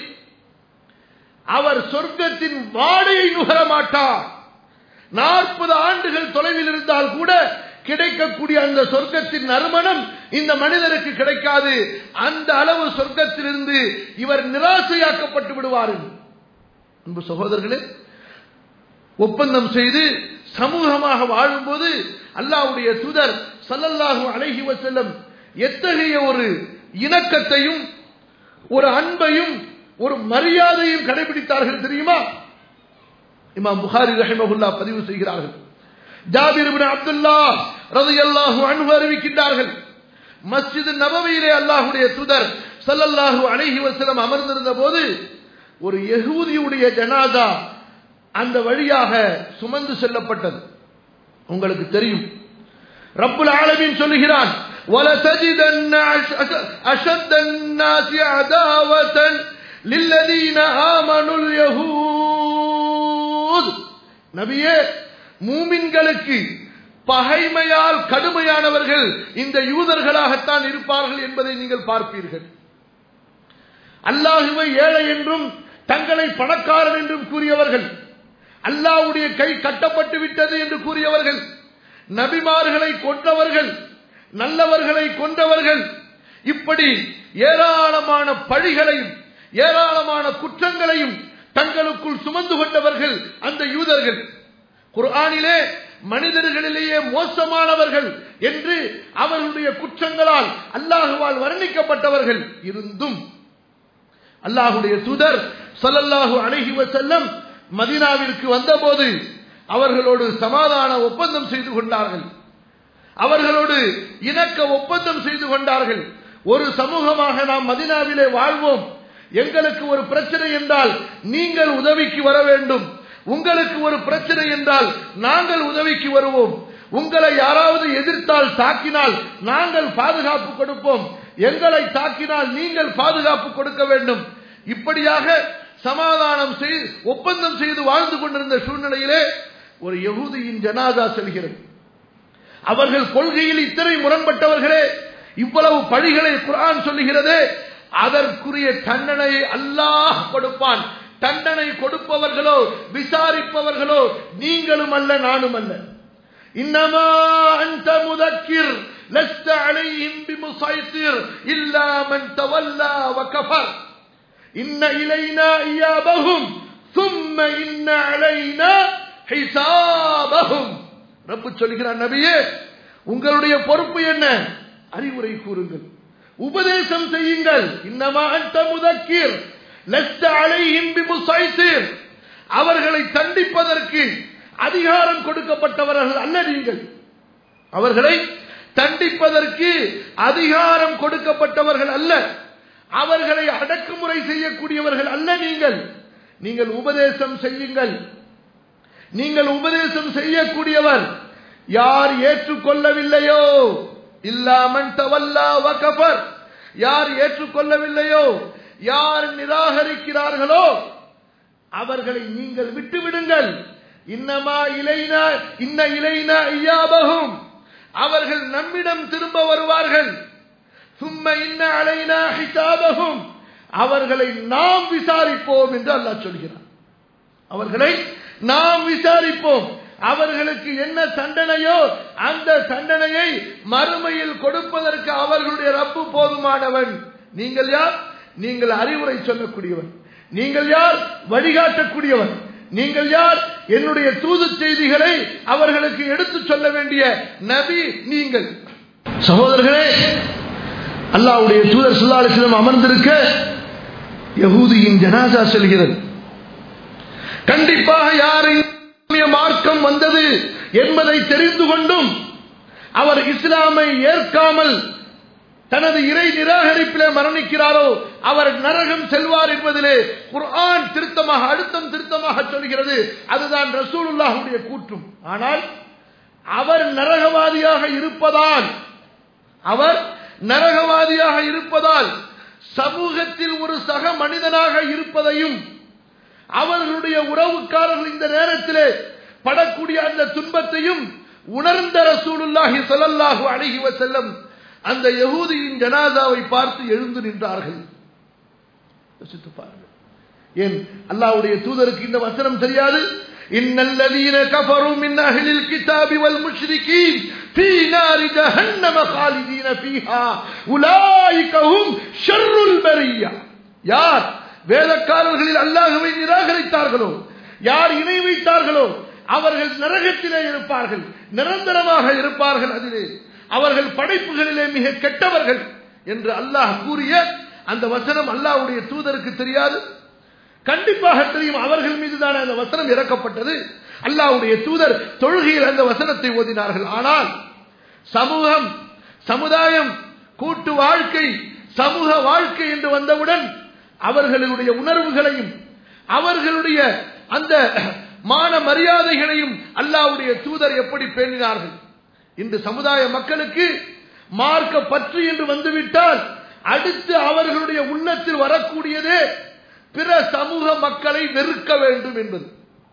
அவர் சொர்க்கத்தின் வாடையை நுகர மாட்டார் நாற்பது ஆண்டுகள் தொலைவில் இருந்தால் கூட கிடைக்கக்கூடிய அந்த சொர்க்கத்தின் நறுமணம் இந்த மனிதருக்கு கிடைக்காது அந்த அளவு சொர்க்கத்திலிருந்து இவர் நிராசையாக்கப்பட்டு விடுவார் அன்பு சகோதரர்களே ஒப்பந்தம் செய்து சமூகமாக வாழும்போது அல்லாஹ்வுடைய தூதர் ஸல்லல்லாஹு அலைஹி வஸல்லம் எத்தகைய ஒரு இணக்கத்தையும் ஒரு அன்பையும் ஒரு மரியாதையும் கடைபிடித்தார்கள் தெரியுமா இமாம் புகாரி ரஹிமஹுல்லா பதிவு செய்கிறார்கள் ஜாபிர் இப்னு அப்துல்லா ரலியல்லாஹு அன்ஹு அறிவிக்கின்றார்கள் மஸ்ஜித் நபவியிலே அல்லாஹ்வுடைய தூதர் ஸல்லல்லாஹு அலைஹி வஸல்லம் அமர்ந்திருந்த போது ஒரு யகூதியுடைய ஜனாதா அந்த வழியாக சுமந்து செல்லப்பட்டது உங்களுக்கு தெரியும் ரப்புல் ஆலமீன் சொல்லுகிறான் وَلَتَجِدَنَّ أَشَدَّ النَّاسِ عَدَاوَةً لِلَّذِينَ آمَنُوا الْيَهُودِ நபியே மூமின்களுக்கு பகைமையால் கடுமையானவர்கள் இந்த யூதர்களாகத்தான் இருப்பார்கள் என்பதை நீங்கள் பார்ப்பீர்கள் அல்லாஹுவை ஏழை என்றும் தங்களை பணக்காரன் என்றும் கூறியவர்கள் அல்லாஹ்வுடைய கை கட்டப்பட்டு விட்டது என்று கூறியவர்கள் நபிமார்களை கொன்றவர்கள் நல்லவர்களை கொன்றவர்கள் இப்படி ஏராளமான பழிகளையும் ஏராளமான குற்றங்களையும் தங்களுக்குள் சுமந்து கொண்டவர்கள் அந்த யூதர்கள் குர்ஆனிலே மனிதர்களிலேயே மோசமானவர்கள் என்று அவர்களுடைய குற்றங்களால் அல்லாஹுவால் வர்ணிக்கப்பட்டவர்கள் இருந்தும் அல்லாஹுடைய தூதர் ஸல்லல்லாஹு அலைஹி வஸல்லம் மதீனாவிற்கு வந்தபோது அவர்களோடு சமாதான ஒப்பந்தம் செய்து கொண்டார்கள் அவர்களோடு இணக்க ஒப்பந்தம் செய்து கொண்டார்கள் ஒரு சமூகமாக நாம் மதினாவிலே வாழ்வோம் எங்களுக்கு ஒரு பிரச்சனை என்றால் நீங்கள் உதவிக்கு வர வேண்டும் உங்களுக்கு ஒரு பிரச்சனை என்றால் நாங்கள் உதவிக்கு வருவோம் உங்களை யாராவது எதிர்த்தால் தாக்கினால் நாங்கள் பாதுகாப்பு கொடுப்போம் எங்களை தாக்கினால் நீங்கள் பாதுகாப்பு கொடுக்க வேண்டும் இப்படியாக சமாதானம் செய்து ஒப்பந்தம் செய்து வாழ்ந்து கொண்டிருந்த சூழ்நிலையிலே ஒரு யகுதியின் ஜனாதா செல்கிறது அவர்கள் கொள்கையில் இத்தனை முரண்பட்டவர்களே இவ்வளவு பழிகளை குரான் சொல்லுகிறது அதற்குரிய தண்டனையை அல்லாஹ் கொடுப்பான் தண்டனை கொடுப்பவர்களோ விசாரிப்பவர்களோ நீங்களும் அல்ல நானும் அல்ல இன்னமா அந்த முதக்கிர் لست عليهم بمسيطر إلا من تولى وكفر إن إلينا إيابهم ثم إن علينا حسابهم ரப்பு சொல்கிறார் நபியே உங்களுடைய பொறுப்பு என்ன அறிவுரை கூறுங்கள் உபதேசம் செய்யுங்கள் இன்னமா அன்ட முதக்கீர் லஸ்த அலைஹிம் பிமுசைத்திர் அவர்களை தண்டிப்பதற்கு அதிகாரம் கொடுக்கப்பட்டவர்கள் அல்ல நீங்கள் அவர்களை தண்டிப்பதற்கு அதிகாரம் கொடுக்கப்பட்டவர்கள் அல்ல அவர்களை அடக்குமுறை செய்யக்கூடியவர்கள் அல்ல நீங்கள் நீங்கள் உபதேசம் செய்யுங்கள் நீங்கள் உபதேசம் செய்யக்கூடியவர் யார் ஏற்றுக்கொள்ளவில்லையோ இல்லாமன் தவல்லா வகபர் யார் ஏற்றுக்கொள்ளவில்லையோ யார் நிராகரிக்கிறார்களோ அவர்களை நீங்கள் விட்டுவிடுங்கள் இன்னமா இலைனா இன்ன இலைனா ஐயாபகும் அவர்கள் நம்மிடம் திரும்ப வருவார்கள் சும்ம இன்ன அலைனா ஹிசாபகும் அவர்களை நாம் விசாரிப்போம் என்று அல்லாஹ் சொல்கிறார் அவர்களை நாம் விசாரிப்போம் அவர்களுக்கு என்ன தண்டனையோ அந்த தண்டனையை மறுமையில் கொடுப்பதற்கு அவர்களுடைய ரப்பு போதுமானவன் நீங்கள் யார் நீங்கள் அறிவுரை சொல்லக்கூடியவன் நீங்கள் யார் வழிகாட்டக்கூடியவன் நீங்கள் யார் என்னுடைய தூது செய்திகளை அவர்களுக்கு எடுத்து சொல்ல வேண்டிய நபி நீங்கள் சகோதரர்களே அல்லாவுடைய தூதர் சுல்லாலிசிலம் அமர்ந்திருக்க யகூதியின் ஜனாசா செல்கிறது கண்டிப்பாக யாரின் மார்க்கம் வந்தது என்பதை தெரிந்து கொண்டும் அவர் இஸ்லாமை ஏற்காமல் தனது இறை நிராகரிப்பிலே மரணிக்கிறாரோ அவர் நரகம் செல்வார் என்பதிலே குர்ஆன் திருத்தமாக அழுத்தம் திருத்தமாக சொல்கிறது அதுதான் ரசூலுல்லாஹுடைய கூற்றும் ஆனால் அவர் நரகவாதியாக இருப்பதால் அவர் நரகவாதியாக இருப்பதால் சமூகத்தில் ஒரு சக மனிதனாக இருப்பதையும் அவர்களுடைய உறவுக்காரர்கள் இந்த நேரத்திலே படக்கூடிய அந்த துன்பத்தையும் உணர்ந்த ரசூலுல்லாஹி ஸல்லல்லாஹு அலைஹி வஸல்லம் அந்த யகூதியின் ஜனாதாவை பார்த்து எழுந்து நின்றார்கள் யோசித்து பாருங்கள் ஏன் அல்லாஹ்வுடைய தூதருக்கு இந்த வசனம் தெரியாது إن الذين كفروا من أهل الكتاب والمشركين في نار جهنم خالدين فيها أولئك هم شر البرية யார் வேதக்காரர்களில் அல்லாஹுவை நிராகரித்தார்களோ யார் இணை வைத்தார்களோ அவர்கள் நரகத்திலே இருப்பார்கள் நிரந்தரமாக இருப்பார்கள் அதிலே அவர்கள் படைப்புகளிலே மிக கெட்டவர்கள் என்று அல்லாஹ் கூறிய அந்த வசனம் அல்லாஹ்வுடைய தூதருக்கு தெரியாது கண்டிப்பாக தெரியும் அவர்கள் மீதுதான் அந்த வசனம் இறக்கப்பட்டது அல்லாஹ்வுடைய தூதர் தொழுகையில் அந்த வசனத்தை ஓதினார்கள் ஆனால் சமூகம் சமுதாயம் கூட்டு வாழ்க்கை சமூக வாழ்க்கை என்று வந்தவுடன் அவர்களுடைய உணர்வுகளையும் அவர்களுடைய அந்த மான மரியாதைகளையும் அல்லாவுடைய தூதர் எப்படி பேணினார்கள் இன்று சமுதாய மக்களுக்கு மார்க்க பற்று என்று வந்துவிட்டால் அடுத்து அவர்களுடைய உள்ளத்தில் வரக்கூடியதே பிற சமூக மக்களை வெறுக்க வேண்டும் என்பது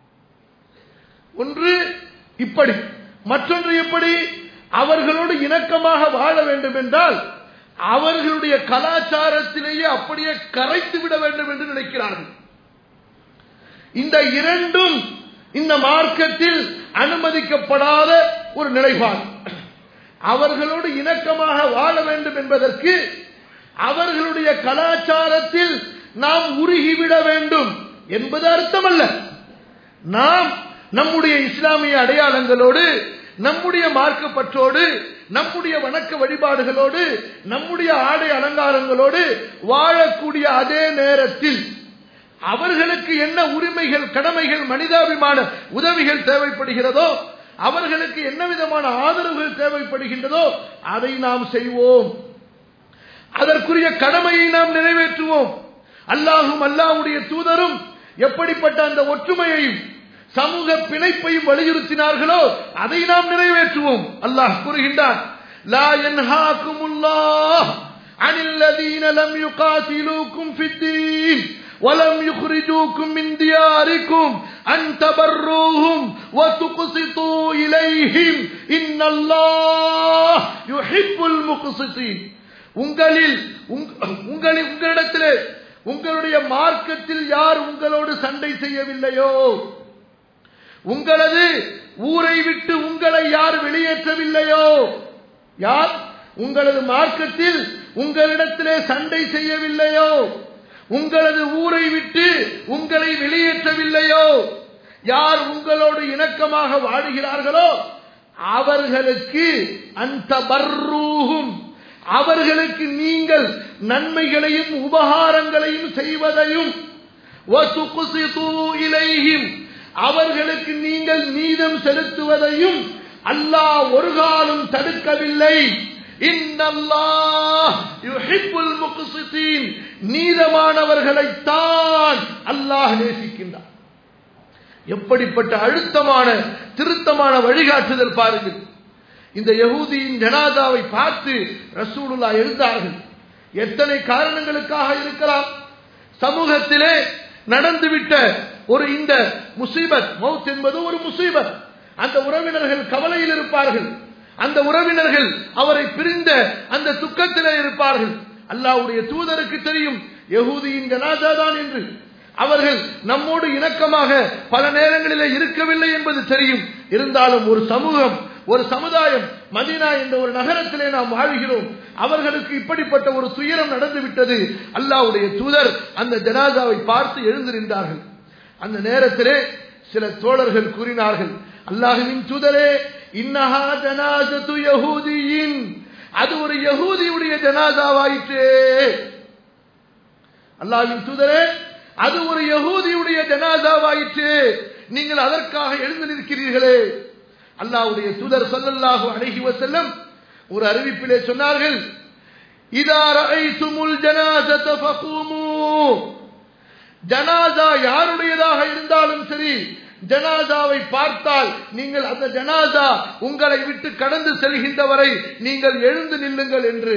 ஒன்று இப்படி மற்றொன்று எப்படி அவர்களோடு இணக்கமாக வாழ வேண்டும் என்றால் அவர்களுடைய கலாச்சாரத்திலேயே அப்படியே கரைத்து விட வேண்டும் என்று நினைக்கிறார்கள் இந்த இரண்டும் இந்த மார்க்கத்தில் அனுமதிக்கப்படாத ஒரு நிலைப்பாடு அவர்களோடு இணக்கமாக வாழ வேண்டும் என்பதற்கு அவர்களுடைய கலாச்சாரத்தில் நாம் உருகிவிட வேண்டும் என்பது அர்த்தமல்ல நாம் நம்முடைய இஸ்லாமிய அடையாளங்களோடு நம்முடைய மார்க்க பற்றோடு நம்முடைய வணக்க வழிபாடுகளோடு நம்முடைய ஆடை அலங்காரங்களோடு வாழக்கூடிய அதே நேரத்தில் அவர்களுக்கு என்ன உரிமைகள் கடமைகள் மனிதாபிமான உதவிகள் தேவைப்படுகிறதோ அவர்களுக்கு என்ன விதமான ஆதரவுகள் தேவைப்படுகின்றதோ அதை நாம் செய்வோம் அதற்குரிய கடமையை நாம் நிறைவேற்றுவோம் அல்லாஹும் அல்லாஹுடைய தூதரும் எப்படிப்பட்ட அந்த ஒற்றுமையையும் சமூக பிணைப்பையும் வலியுறுத்தினார்களோ அதை நாம் நிறைவேற்றுவோம் அல்லாஹ் கூறுகின்றான் லா யன்ஹாகுமுல்லாஹ் அனில் லதீன லம் யுகாதிலூக்கும் ஃபித்தீன் ولم يخرجوكم من دياركم أن تبروهم وتقسطوا إليهم إن الله يحب المقسطين உங்களில் உங்களில் உங்களிடத்திலே உங்களுடைய மார்க்கத்தில் யார் உங்களோடு சண்டை செய்யவில்லையோ உங்களது ஊரை விட்டு உங்களை யார் வெளியேற்றவில்லையோ யார் உங்களது மார்க்கத்தில் உங்களிடத்திலே சண்டை செய்யவில்லையோ உங்களது ஊரை விட்டு உங்களை வெளியேற்றவில்லையோ யார் உங்களோடு இணக்கமாக வாழுகிறார்களோ அவர்களுக்கு அந்த பர்ரூகும் அவர்களுக்கு நீங்கள் நன்மைகளையும் உபகாரங்களையும் செய்வதையும் இலையும் அவர்களுக்கு நீங்கள் நீதம் செலுத்துவதையும் அல்லாஹ் ஒரு காலம் தடுக்கவில்லை நீதமானவர்களைத்தான் அல்லாஹ் நேசிக்கின்றார் எப்படிப்பட்ட அழுத்தமான திருத்தமான வழிகாட்டுதல் பாருங்கள் இந்த யகூதியின் ஜனாதாவை பார்த்து ரசூலுல்லா எழுந்தார்கள் எத்தனை காரணங்களுக்காக இருக்கலாம் சமூகத்திலே நடந்துவிட்ட ஒரு இந்த முசீபத் மவுத் என்பது ஒரு முசீபத் அந்த உறவினர்கள் கவலையில் இருப்பார்கள் அந்த உறவினர்கள் அவரை பிரிந்த அந்த துக்கத்திலே இருப்பார்கள் அல்லாவுடைய தூதருக்கு தெரியும் யகூதியின் ஜனாதா தான் என்று அவர்கள் நம்மோடு இணக்கமாக பல நேரங்களிலே இருக்கவில்லை என்பது தெரியும் இருந்தாலும் ஒரு சமூகம் ஒரு சமுதாயம் மதினா என்ற ஒரு நகரத்திலே நாம் வாழ்கிறோம் அவர்களுக்கு இப்படிப்பட்ட ஒரு துயரம் நடந்து விட்டது அல்லாவுடைய தூதர் அந்த ஜனாதாவை பார்த்து எழுந்திருந்தார்கள் அந்த நேரத்திலே சில தோழர்கள் கூறினார்கள் அல்லாஹுவின் தூதரே இன்னஹா ஜனாசத்து யஹூதியின் அது ஒரு யகூதியுடைய ஜனாதாவாயிற்றே அல்லாஹின் தூதரே அது ஒரு யகூதியுடைய ஜனாதாவாயிற்று நீங்கள் அதற்காக எழுந்து நிற்கிறீர்களே அல்லாவுடைய தூதர் சொல்லல்லாஹு அழகி வசல்லம் ஒரு அறிவிப்பிலே சொன்னார்கள் இதா ரஐதுமுல் ஜனாஸத ஃபகூமு ஜனாதா யாருடையதாக இருந்தாலும் சரி ஜனாதாவை பார்த்தால் நீங்கள் அந்த ஜனாதா உங்களை விட்டு கடந்து செல்கின்ற வரை நீங்கள் எழுந்து நில்லுங்கள் என்று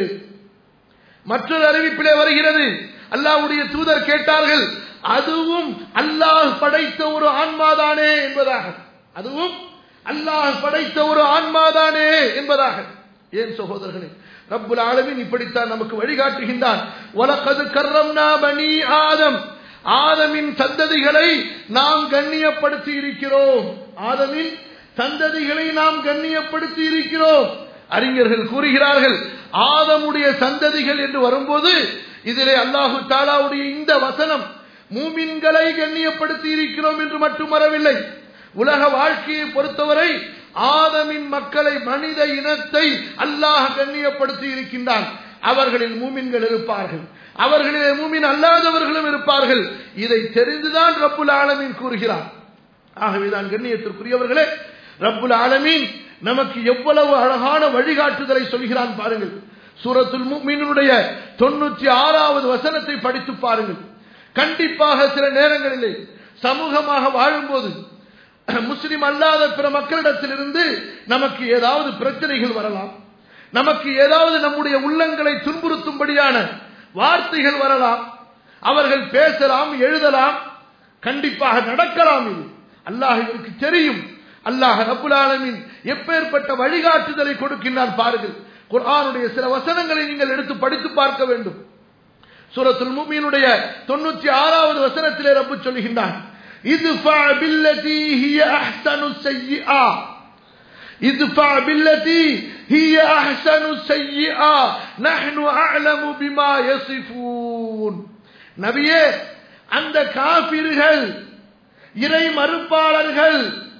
மற்றொரு அறிவிப்பிலே வருகிறது அல்லாவுடைய தூதர் கேட்டார்கள் அதுவும் அல்லாஹ் படைத்த ஒரு ஆன்மாதானே என்பதாக அதுவும் அல்லாஹ் படைத்த ஒரு ஆன்மாதானே என்பதாக ஏன் சகோதரர்களே ரப்புல் ஆலமின் இப்படித்தான் நமக்கு வழிகாட்டுகின்றான் உலகது கர்ரம்னா பனி ஆதம் ஆதமின் சந்ததிகளை நாம் கண்ணியப்படுத்தி இருக்கிறோம் ஆதமின் சந்ததிகளை நாம் கண்ணியப்படுத்தி இருக்கிறோம் அறிஞர்கள் கூறுகிறார்கள் ஆதமுடைய சந்ததிகள் என்று வரும்போது இதிலே அல்லாஹு தாலாவுடைய இந்த வசனம் மூமின்களை கண்ணியப்படுத்தி இருக்கிறோம் என்று மட்டும் வரவில்லை உலக வாழ்க்கையை பொறுத்தவரை ஆதமின் மக்களை மனித இனத்தை அல்லாஹ் கண்ணியப்படுத்தி இருக்கின்றான் அவர்களில் மூமின்கள் இருப்பார்கள் அவர்களிலே மூமின் அல்லாதவர்களும் இருப்பார்கள் இதை தெரிந்துதான் ரப்புல் ஆலமீன் கூறுகிறார் ஆகவேதான் கண்ணியத்திற்குரியவர்களே ரப்புல் ஆலமீன் நமக்கு எவ்வளவு அழகான வழிகாட்டுதலை சொல்கிறான் பாருங்கள் சூரத்துல் மீனுடைய தொண்ணூற்றி ஆறாவது வசனத்தை படித்து பாருங்கள் கண்டிப்பாக சில நேரங்களிலே சமூகமாக வாழும்போது முஸ்லிம் அல்லாத பிற மக்களிடத்திலிருந்து நமக்கு ஏதாவது பிரச்சனைகள் வரலாம் நமக்கு ஏதாவது நம்முடைய உள்ளங்களை துன்புறுத்தும்படியான வார்த்தைகள் வரலாம் அவர்கள் பேசலாம் எழுதலாம் கண்டிப்பாக நடக்கலாம் இது அல்லாஹ் இவருக்கு தெரியும் அல்லாஹ் ரபுல் ஆலமின் எப்பேற்பட்ட வழிகாட்டுதலை கொடுக்கின்றான் பாருங்கள் குர்ஆனுடைய சில வசனங்களை நீங்கள் எடுத்து படித்து பார்க்க வேண்டும் சூரத்துல் முமீனுடைய தொண்ணூத்தி ஆறாவது வசனத்திலே ரப்பு சொல்கின்றான் இதுஃபா பில்லதி ஹிய அஹ்சனு ஸய்யிஆ இதுஃபா பில்லதி ஹிய அஹ்சனு ஸய்யிஆ நஹ்னு அஅலமு பிமா யசிஃபூன் நபியே அந்த காபிர்கள் இறை மறுப்பாளர்கள்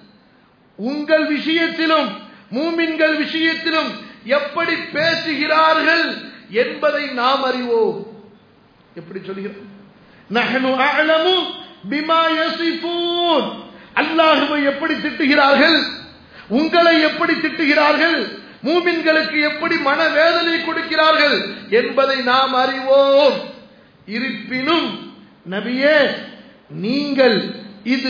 உங்கள் விஷயத்திலும் மூமின்கள் விஷயத்திலும் எப்படி பேசுகிறார்கள் என்பதை நாம் அறிவோம் எப்படி சொல்கிறோம் நஹனு அஅலமு பிமா யசிஃபூன் அல்லாஹ்வை எப்படி திட்டுகிறார்கள் உங்களை எப்படி திட்டுகிறார்கள் மூமின்களுக்கு எப்படி மனவேதனை கொடுக்கிறார்கள் என்பதை நாம் அறிவோம் இருப்பினும் நபியே நீங்கள் இது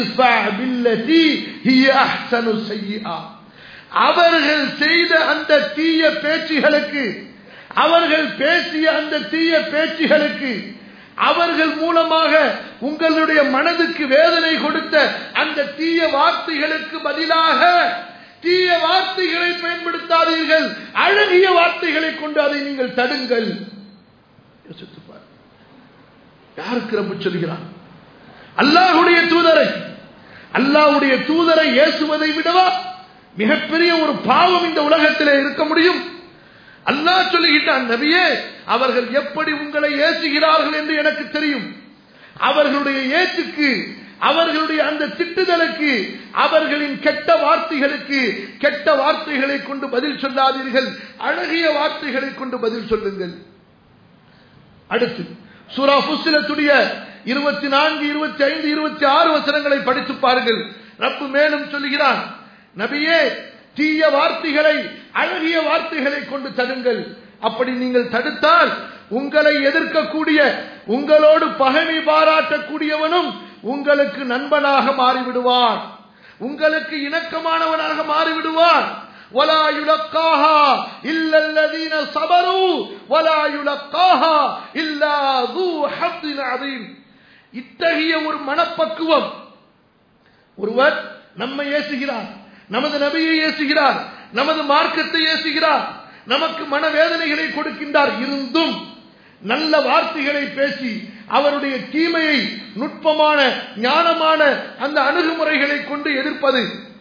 அவர்கள் செய்த அந்த தீய பேச்சுகளுக்கு அவர்கள் பேசிய அந்த தீய பேச்சுகளுக்கு அவர்கள் மூலமாக உங்களுடைய மனதுக்கு வேதனை கொடுத்த அந்த தீய வார்த்தைகளுக்கு பதிலாக தீய வார்த்தைகளை பயன்படுத்தாதீர்கள் அழகிய வார்த்தைகளை கொண்டு அதை நீங்கள் தடுங்கள் யோசித்துப்பார் யாருக்கு ரொம்ப சொல்கிறான் அல்லாஹுடைய தூதரை அல்லாஹுடைய தூதரை ஏசுவதை விடவா மிகப்பெரிய ஒரு பாவம் இந்த உலகத்திலே இருக்க முடியும் அல்லாஹ் சொல்லுகின்றான் நபியே அவர்கள் எப்படி உங்களை ஏசுகிறார்கள் என்று எனக்கு தெரியும் அவர்களுடைய ஏற்றுக்கு அவர்களுடைய அந்த திட்டுதலுக்கு அவர்களின் கெட்ட வார்த்தைகளுக்கு கெட்ட வார்த்தைகளை கொண்டு பதில் சொல்லாதீர்கள் அழகிய வார்த்தைகளை கொண்டு பதில் சொல்லுங்கள் அடுத்து சூரா புஸ்லத்துடைய இருபத்தி நான்கு இருபத்தி ஐந்து இருபத்தி ஆறு வசனங்களை படித்து பாருங்கள் ரப்பு மேலும் சொல்லுகிறான் நபியே தீய வார்த்தைகளை அழகிய வார்த்தைகளை கொண்டு தடுங்கள் அப்படி நீங்கள் தடுத்தால் உங்களை எதிர்க்கக்கூடிய உங்களோடு பகைமை பாராட்டக்கூடியவனும் உங்களுக்கு நண்பனாக மாறிவிடுவான் உங்களுக்கு இணக்கமானவனாக மாறிவிடுவான் ولا يلقاها إلا الذين صبروا ولا يلقاها إلا ذو حظ عظيم இத்தகைய ஒரு மனப்பக்குவம் ஒருவர் நம்மை ஏசுகிறார் நமது நபியை ஏசுகிறார் நமது மார்க்கத்தை ஏசுகிறார் நமக்கு மனவேதனைகளை கொடுக்கின்றார் இருந்தும் நல்ல வார்த்தைகளை பேசி அவருடைய தீமையை நுட்பமான ஞானமான அந்த அணுகுமுறைகளை கொண்டு எதிர்ப்பது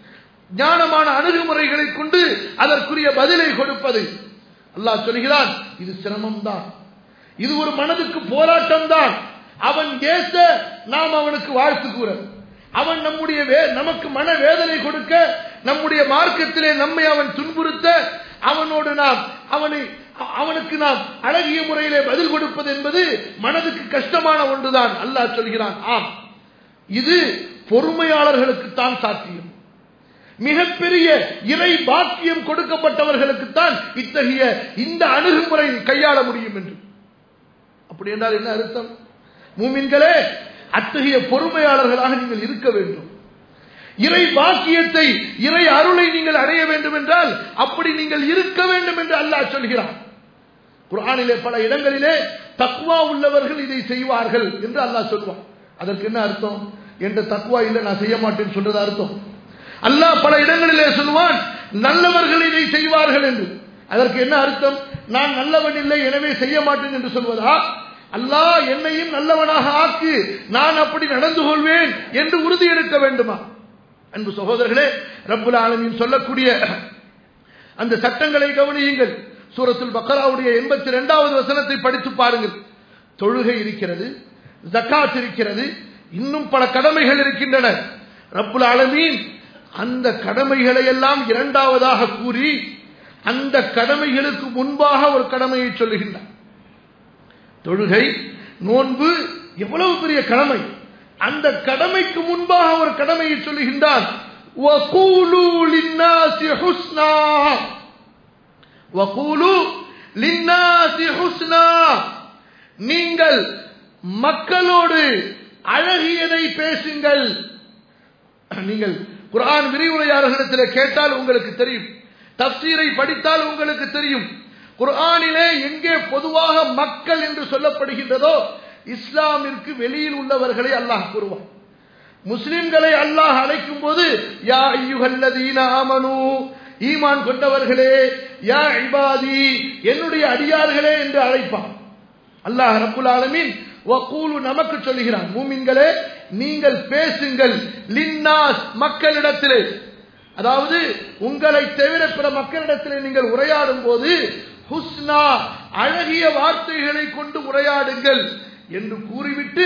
ஞானமான அணுகுமுறைகளை கொண்டு அதற்குரிய பதிலை கொடுப்பது அல்லாஹ் சொல்கிறான் இது சிரமம் தான் இது ஒரு மனதுக்கு போராட்டம் தான் அவன் ஏச நாம் அவனுக்கு வாழ்த்து கூற அவன் நம்முடைய நமக்கு மன வேதனை கொடுக்க நம்முடைய மார்க்கத்திலே நம்மை அவன் துன்புறுத்த அவனோடு நாம் அவனை அவனுக்கு நாம் அழகிய முறையிலே பதில் கொடுப்பது என்பது மனதுக்கு கஷ்டமான ஒன்றுதான் அல்லாஹ் சொல்கிறான் ஆம் இது பொறுமையாளர்களுக்கு தான் சாத்தியம் மிகப்பெரிய இறை பாக்கியம் கொடுக்கப்பட்டவர்களுக்குத்தான் இத்தகைய இந்த அணுகுமுறை கையாள முடியும் என்று அப்படி என்றால் என்ன அர்த்தம் மூமின்களே அத்தகைய பொறுமையாளர்களாக நீங்கள் இருக்க வேண்டும் இறை பாக்கியத்தை இறை அருளை நீங்கள் அடைய வேண்டும் என்றால் அப்படி நீங்கள் இருக்க வேண்டும் என்று அல்லாஹ் சொல்கிறான் குரானிலே பல இடங்களிலே தக்குவா உள்ளவர்கள் இதை செய்வார்கள் என்று அல்லாஹ் சொல்வான் அதற்கு என்ன அர்த்தம் என்ற தக்குவா இல்லை நான் செய்ய மாட்டேன்னு சொல்றது அர்த்தம் அல்லாஹ் பல இடங்களிலே சொல்வான் நல்லவர்கள் இதை செய்வார்கள் என்று அதற்கு என்ன அர்த்தம் நான் நல்லவன் இல்லை எனவே செய்ய மாட்டேன் என்று சொல்வதா அல்லாஹ் என்னையும் நல்லவனாக ஆக்கு நான் அப்படி நடந்து கொள்வேன் என்று உறுதி எடுக்க வேண்டுமா அன்பு சகோதரர்களே ரப்புல் ஆலமின் சொல்லக்கூடிய அந்த சட்டங்களை கவனியுங்கள் சூரத்துல் பக்கராவுடைய எண்பத்தி இரண்டாவது வசனத்தை படித்து பாருங்கள் தொழுகை இருக்கிறது ஜக்காத் இருக்கிறது இன்னும் பல கடமைகள் இருக்கின்றன ரப்புல் ஆலமீன் அந்த கடமைகளை எல்லாம் இரண்டாவதாக கூறி அந்த கடமைகளுக்கு முன்பாக ஒரு கடமையை சொல்லுகின்றார் தொழுகை நோன்பு எவ்வளவு பெரிய கடமை அந்த கடமைக்கு முன்பாக ஒரு கடமையை சொல்லுகின்றார் நீங்கள் மக்களோடு அழகியதை பேசுங்கள் நீங்கள் குரான் விரிவுரையாளர்களிடத்தில் கேட்டால் உங்களுக்கு தெரியும் தப்சீரை படித்தால் உங்களுக்கு தெரியும் குர்ஆனிலே எங்கே பொதுவாக மக்கள் என்று சொல்லப்படுகின்றதோ இஸ்லாமிற்கு வெளியில் உள்ளவர்களை அல்லாஹ் கூறுவான் முஸ்லிம்களை அல்லாஹ் அழைக்கும் போது யா ஐயுகல்லதீன ஆமனு ஈமான் கொண்டவர்களே யா இபாதி என்னுடைய அடியார்களே என்று அழைப்பான் அல்லாஹ் ரப்புல் ஆலமீன் வகூலு நமக்கு சொல்லுகிறான் மூமின்களே நீங்கள் பேசுங்கள் லின்னாஸ் மக்களிடத்திலே அதாவது உங்களை தவிர பிற மக்களிடத்திலே நீங்கள் உரையாடும் போது ஹுஸ்னா அழகிய வார்த்தைகளை கொண்டு உரையாடுங்கள் என்று கூறிவிட்டு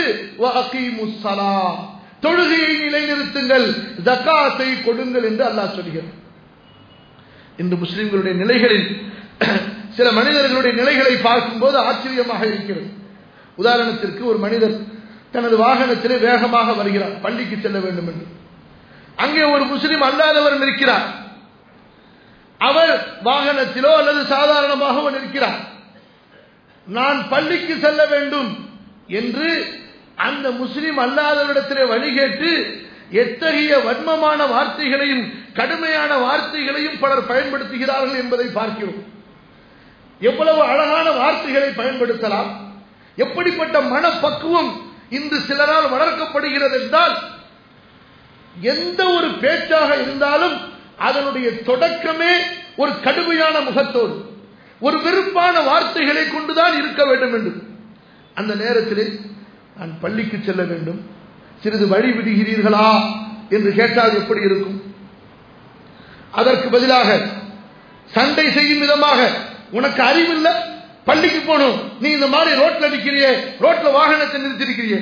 தொழுகையை நிலைநிறுத்துங்கள் ஜக்காத்தை கொடுங்கள் என்று அல்லாஹ் சொல்கிறார் இன்று முஸ்லிம்களுடைய நிலைகளில் சில மனிதர்களுடைய நிலைகளை பார்க்கும்போது ஆச்சரியமாக இருக்கிறது உதாரணத்திற்கு ஒரு மனிதர் தனது வாகனத்திலே வேகமாக வருகிறார் பள்ளிக்கு செல்ல வேண்டும் என்று அங்கே ஒரு முஸ்லிம் அல்லாதவர் நிற்கிறார் அவர் வாகனத்திலோ அல்லது சாதாரணமாக நிற்கிறார் நான் பள்ளிக்கு செல்ல வேண்டும் என்று அந்த முஸ்லிம் அல்லாதவரிடத்திலே வழிகேட்டு எத்தகைய வன்மமான வார்த்தைகளையும் கடுமையான வார்த்தைகளையும் பலர் பயன்படுத்துகிறார்கள் என்பதை பார்க்கிறோம் எவ்வளவு அழகான வார்த்தைகளை பயன்படுத்தலாம் எப்படிப்பட்ட மனப்பக்குவம் இன்று சிலரால் வளர்க்கப்படுகிறது என்றால் எந்த ஒரு பேச்சாக இருந்தாலும் அதனுடைய தொடக்கமே ஒரு கடுமையான முகத்தோடு ஒரு வெறுப்பான வார்த்தைகளை கொண்டுதான் இருக்க வேண்டும் என்று அந்த நேரத்தில் நான் பள்ளிக்கு செல்ல வேண்டும் சிறிது வழி விடுகிறீர்களா என்று கேட்டால் எப்படி இருக்கும் அதற்கு பதிலாக சண்டை செய்யும் விதமாக உனக்கு அறிவு இல்ல பள்ளிக்கு போகணும் நீ இந்த மாதிரி ரோட்ல நிக்கிறியே ரோட்ல வாகனத்தை நிறுத்திருக்கிறியே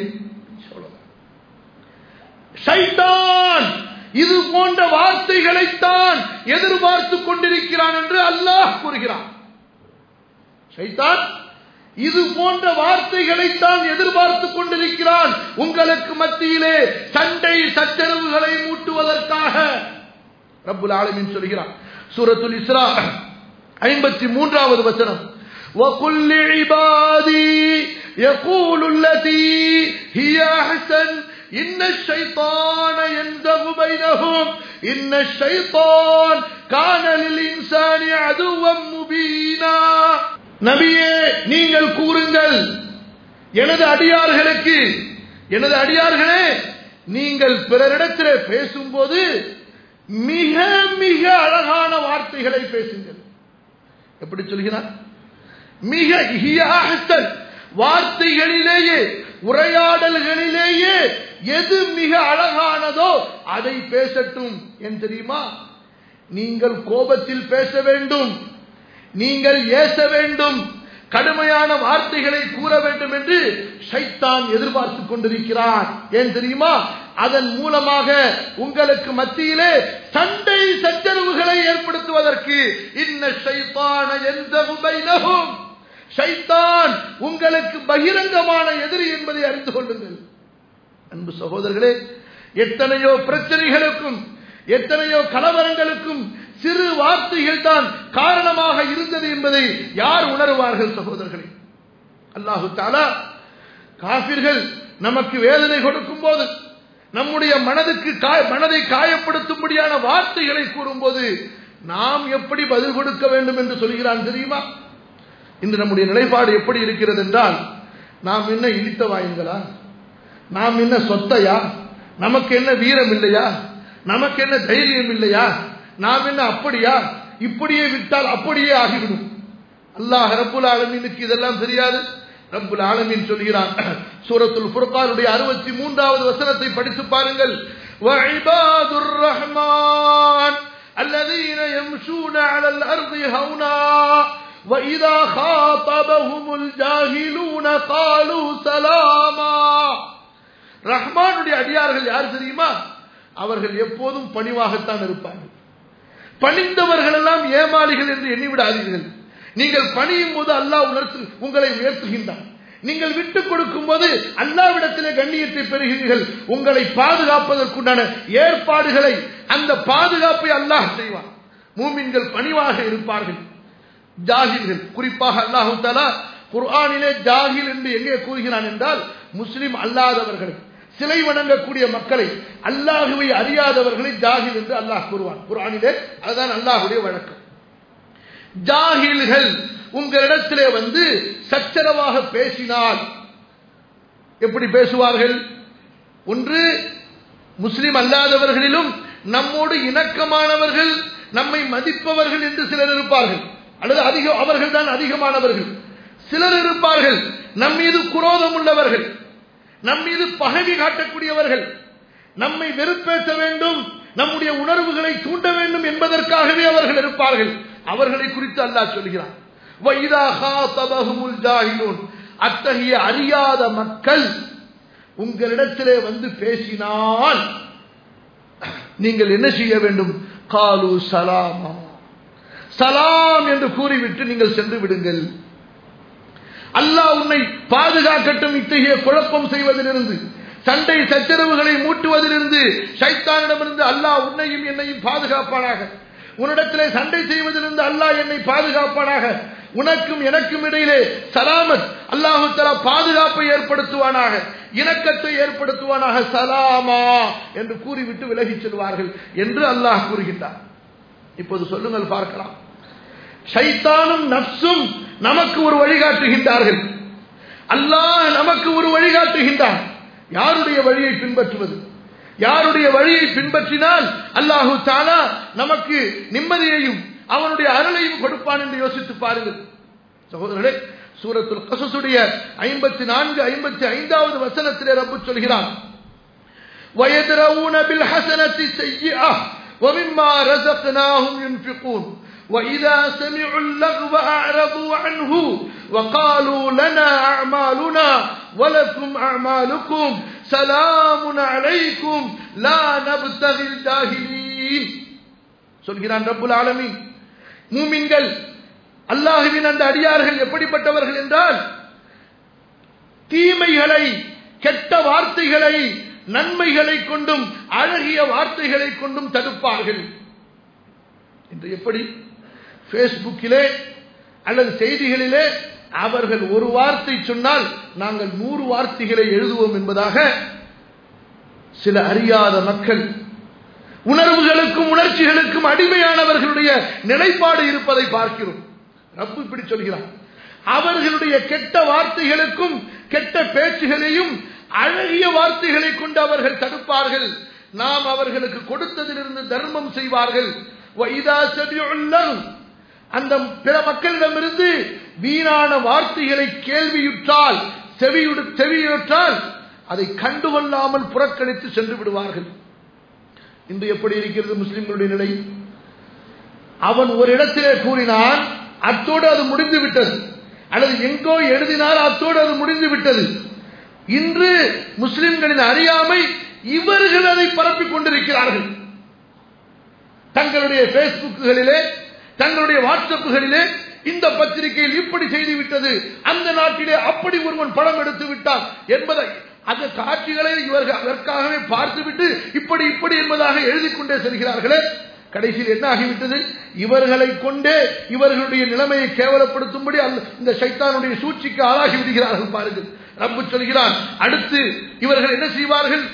ஷைத்தான் இது போன்ற வார்த்தைகளைத்தான் எதிர்பார்த்து கொண்டிருக்கிறான் என்று அல்லாஹ் கூறுகிறான் ஷைத்தான் இது போன்ற வார்த்தைகளைத்தான் எதிர்பார்த்து கொண்டிருக்கிறான் உங்களுக்கு மத்தியிலே சண்டை சச்சரவுகளை மூட்டுவதற்காக ரப்புல் ஆலமின் சொல்கிறான் சூரத்துல் இஸ்ரா ஐம்பத்தி மூன்றாவது வசனம் وقل لعبادي يقول التي هي أحسن إن الشيطان ينزغ بينهم إن الشيطان كان للإنسان عدوا مبينا நபியே நீங்கள் கூறுங்கள் எனது அடியார்களுக்கு எனது அடியார்களே நீங்கள் பிறரிடத்தில் பேசும்போது மிக மிக அழகான வார்த்தைகளை பேசுங்கள் எப்படி சொல்கிறார் மிக இஹ்யாஹ்சன் வார்த்தைகளிலேயே உரையாடல்களிலேயே எது மிக அழகானதோ அதை பேசட்டும் என் தெரியுமா நீங்கள் கோபத்தில் பேச வேண்டும் நீங்கள் ஏச வேண்டும் கடுமையான வார்த்தைகளை கூற வேண்டும் என்று ஷைத்தான் எதிர்பார்த்து கொண்டிருக்கிறான் ஏன் தெரியுமா அதன் மூலமாக உங்களுக்கு மத்தியிலே சண்டை சச்சரவுகளை ஏற்படுத்துவதற்கு இன்ன ஷைத்தான எந்த உபைனகும் ஷைத்தான் உங்களுக்கு பகிரங்கமான எதிரி என்பதை அறிந்து கொள்ளுங்கள் அன்பு சகோதரர்களே எத்தனையோ பிரச்சனைகளுக்கும் எத்தனையோ கலவரங்களுக்கும் சிறு வார்த்தைகள் தான் காரணமாக இருந்தது என்பதை யார் உணர்வார்கள் சகோதரர்களே அல்லாஹு தாலா காபிர்கள் நமக்கு வேதனை கொடுக்கும் போது நம்முடைய மனதுக்கு மனதை காயப்படுத்தும்படியான வார்த்தைகளை கூறும்போது நாம் எப்படி பதில் கொடுக்க வேண்டும் என்று சொல்கிறான் தெரியுமா இன்று நம்முடைய நிலைப்பாடு எப்படி இருக்கிறது என்றால் நாம் என்ன இழித்த வாயுங்களா நாம் என்ன சொத்தையா நமக்கு என்ன வீரம் இல்லையா நமக்கு என்ன தைரியம் இல்லையா நாம் என்ன அப்படியா இப்படியே விட்டால் அப்படியே ஆகிவிடும் அல்லாஹ் ரப்புல் ஆலமீனுக்கு இதெல்லாம் தெரியாது ரப்புல் ஆலமீன் சொல்கிறான் சூரத்துல் ஃபுர்கானுடைய அறுபத்தி மூன்றாவது வசனத்தை படித்து பாருங்கள் وعباد الرحمن الذين يمشون على الأرض هونا وإذا خاطبهم الجاهلون قالوا سلاما ரஹ்மானுடைய அடியார்கள் யார் தெரியுமா அவர்கள் எப்போதும் பணிவாகத்தான் இருப்பார்கள் பணிந்தவர்கள் எல்லாம் ஏமாளிகள் என்று எண்ணிவிடாதீர்கள் நீங்கள் பணியும் போது அல்லாஹ் உணர்த்து உங்களை உயர்த்துகின்றான் நீங்கள் விட்டுக் கொடுக்கும் போது அல்லாவிடத்திலே கண்ணியத்தை பெறுகிறீர்கள் உங்களை பாதுகாப்பதற்குண்டான ஏற்பாடுகளை அந்த பாதுகாப்பை அல்லாஹ் செய்வான் மூமின்கள் பணிவாக இருப்பார்கள் ஜாகில்கள் குறிப்பாக அல்லாஹு தாலா குர்ஆனிலே ஜாகில் என்று எங்கே கூறுகிறான் என்றால் முஸ்லிம் அல்லாதவர்களை சிலை வணங்கக்கூடிய மக்களை அல்லாஹுவை அறியாதவர்களை ஜாகில் என்று அல்லாஹ் கூறுவான் குர்ஆனிலே அதுதான் அல்லாஹுடைய வழக்கம் ஜாகில்கள் உங்களிடத்திலே வந்து சச்சரவாக பேசினால் எப்படி பேசுவார்கள் ஒன்று முஸ்லிம் அல்லாதவர்களிலும் நம்மோடு இணக்கமானவர்கள் நம்மை மதிப்பவர்கள் என்று சிலர் இருப்பார்கள் அல்லது அதிக அவர்கள் தான் அதிகமானவர்கள் சிலர் இருப்பார்கள் நம் மீது குரோதம் உள்ளவர்கள் நம் மீது பகவி காட்டக்கூடியவர்கள் நம்மை வெறுப்பேற்ற வேண்டும் நம்முடைய உணர்வுகளை தூண்ட வேண்டும் என்பதற்காகவே அவர்கள் இருப்பார்கள் அவர்களை குறித்து அல்லாஹ் சொல்கிறான் அத்தகைய அறியாத மக்கள் உங்களிடத்திலே வந்து பேசினால் நீங்கள் என்ன செய்ய வேண்டும் காலு சலாமா சலாம் என்று கூறிவிட்டு நீங்கள் சென்று விடுங்கள் அல்லாஹ் உன்னை பாதுகாக்கட்டும் இத்தகைய குழப்பம் செய்வதிலிருந்து சண்டை சச்சரவுகளை மூட்டுவதிலிருந்து சைத்தானிடமிருந்து அல்லாஹ் உன்னையும் என்னையும் பாதுகாப்பானாக உன்னிடத்திலே சண்டை செய்வதிலிருந்து அல்லாஹ் என்னை பாதுகாப்பானாக உனக்கும் எனக்கும் இடையிலே சலாமத் அல்லாஹு தலா பாதுகாப்பை ஏற்படுத்துவானாக இணக்கத்தை ஏற்படுத்துவானாக சலாமா என்று கூறிவிட்டு விலகிச் செல்வார்கள் என்று அல்லாஹ் கூறுகின்றார் இப்போது சொல்லுங்கள் பார்க்கலாம் சைத்தானும் நப்சும் நமக்கு ஒரு வழிகாட்டுகின்றார்கள் அல்லாஹ் நமக்கு ஒரு வழிகாட்டுகின்றான் யாருடைய வழியை பின்பற்றுவது யாருடைய வழியை பின்பற்றினால் அல்லாஹு தாலா நமக்கு நிம்மதியையும் அவனுடைய அருளையும் கொடுப்பான் என்று யோசித்து பாருங்கள் சகோதரர்களே சூரத்துல் கசசுடைய ஐம்பத்தி நான்கு ஐம்பத்தி ஐந்தாவது வசனத்திலே ரப்பு சொல்கிறான் ويدرؤون بالحسنة السيئة ومما رزقناهم ينفقون وإذا سمعوا اللغو أعرضوا عنه وقالوا لنا أعمالنا ولكم أعمالكم سلام عليكم لا نبتغي الجاهلين சொல்கிறான் ரப்புல் ஆலமீன் மூமின்கள் அல்லாஹுவின் அந்த அடியார்கள் எப்படிப்பட்டவர்கள் என்றால் தீமைகளை கெட்ட வார்த்தைகளை நன்மைகளை கொண்டும் அழகிய வார்த்தைகளை கொண்டும் தடுப்பார்கள் இன்று எப்படி பேஸ்புக்கிலே அல்லது செய்திகளிலே அவர்கள் ஒரு வார்த்தை சொன்னால் நாங்கள் நூறு வார்த்தைகளை எழுதுவோம் என்பதாக சில அறியாத மக்கள் உணர்வுகளுக்கும் உணர்ச்சிகளுக்கும் அடிமையானவர்களுடைய நிலைப்பாடு இருப்பதை பார்க்கிறோம் ரப்பு இப்படி சொல்கிறார் அவர்களுடைய கெட்ட வார்த்தைகளுக்கும் கெட்ட பேச்சுகளையும் அழகிய வார்த்தைகளை கொண்டு அவர்கள் தடுப்பார்கள் நாம் அவர்களுக்கு கொடுத்ததிலிருந்து தர்மம் செய்வார்கள் அந்த பிற மக்களிடமிருந்து வீணான வார்த்தைகளை கேள்வியுற்றால் செவியுடு செவியுற்றால் அதை கண்டுகொள்ளாமல் புறக்கணித்து சென்று விடுவார்கள் இன்று எப்படி இருக்கிறது முஸ்லிம்களுடைய நிலை அவன் ஒரு இடத்திலே கூறினான் அத்தோடு அது முடிந்து விட்டது அல்லது எங்கோ எழுதினால் அத்தோடு அது முடிந்து விட்டது இன்று முஸ்லிம்களின் அறியாமை இவர்கள் அதை பரப்பிக் கொண்டிருக்கிறார்கள் தங்களுடைய பேஸ்புக்குகளிலே தங்களுடைய வாட்ஸ்அப்புகளிலே இந்த பத்திரிகையில் இப்படி செய்துவிட்டது அந்த நாட்டிலே அப்படி ஒருவன் படம் எடுத்து விட்டான் என்பதை அந்த காட்சிகளை இவர்கள் அதற்காகவே பார்த்துவிட்டு இப்படி இப்படி என்பதாக எழுதி கொண்டே செல்கிறார்களே கடைசியில் என்ன ஆகிவிட்டது இவர்களை கொண்டே இவர்களுடைய நிலைமையை கேவலப்படுத்தும்படி இந்த சைத்தானுடைய சூழ்ச்சிக்கு ஆளாகி விடுகிறார்கள் பாருங்கள் ரப்பு சொல்கிறான் அடுத்து இவர்கள் என்ன செய்வார்கள்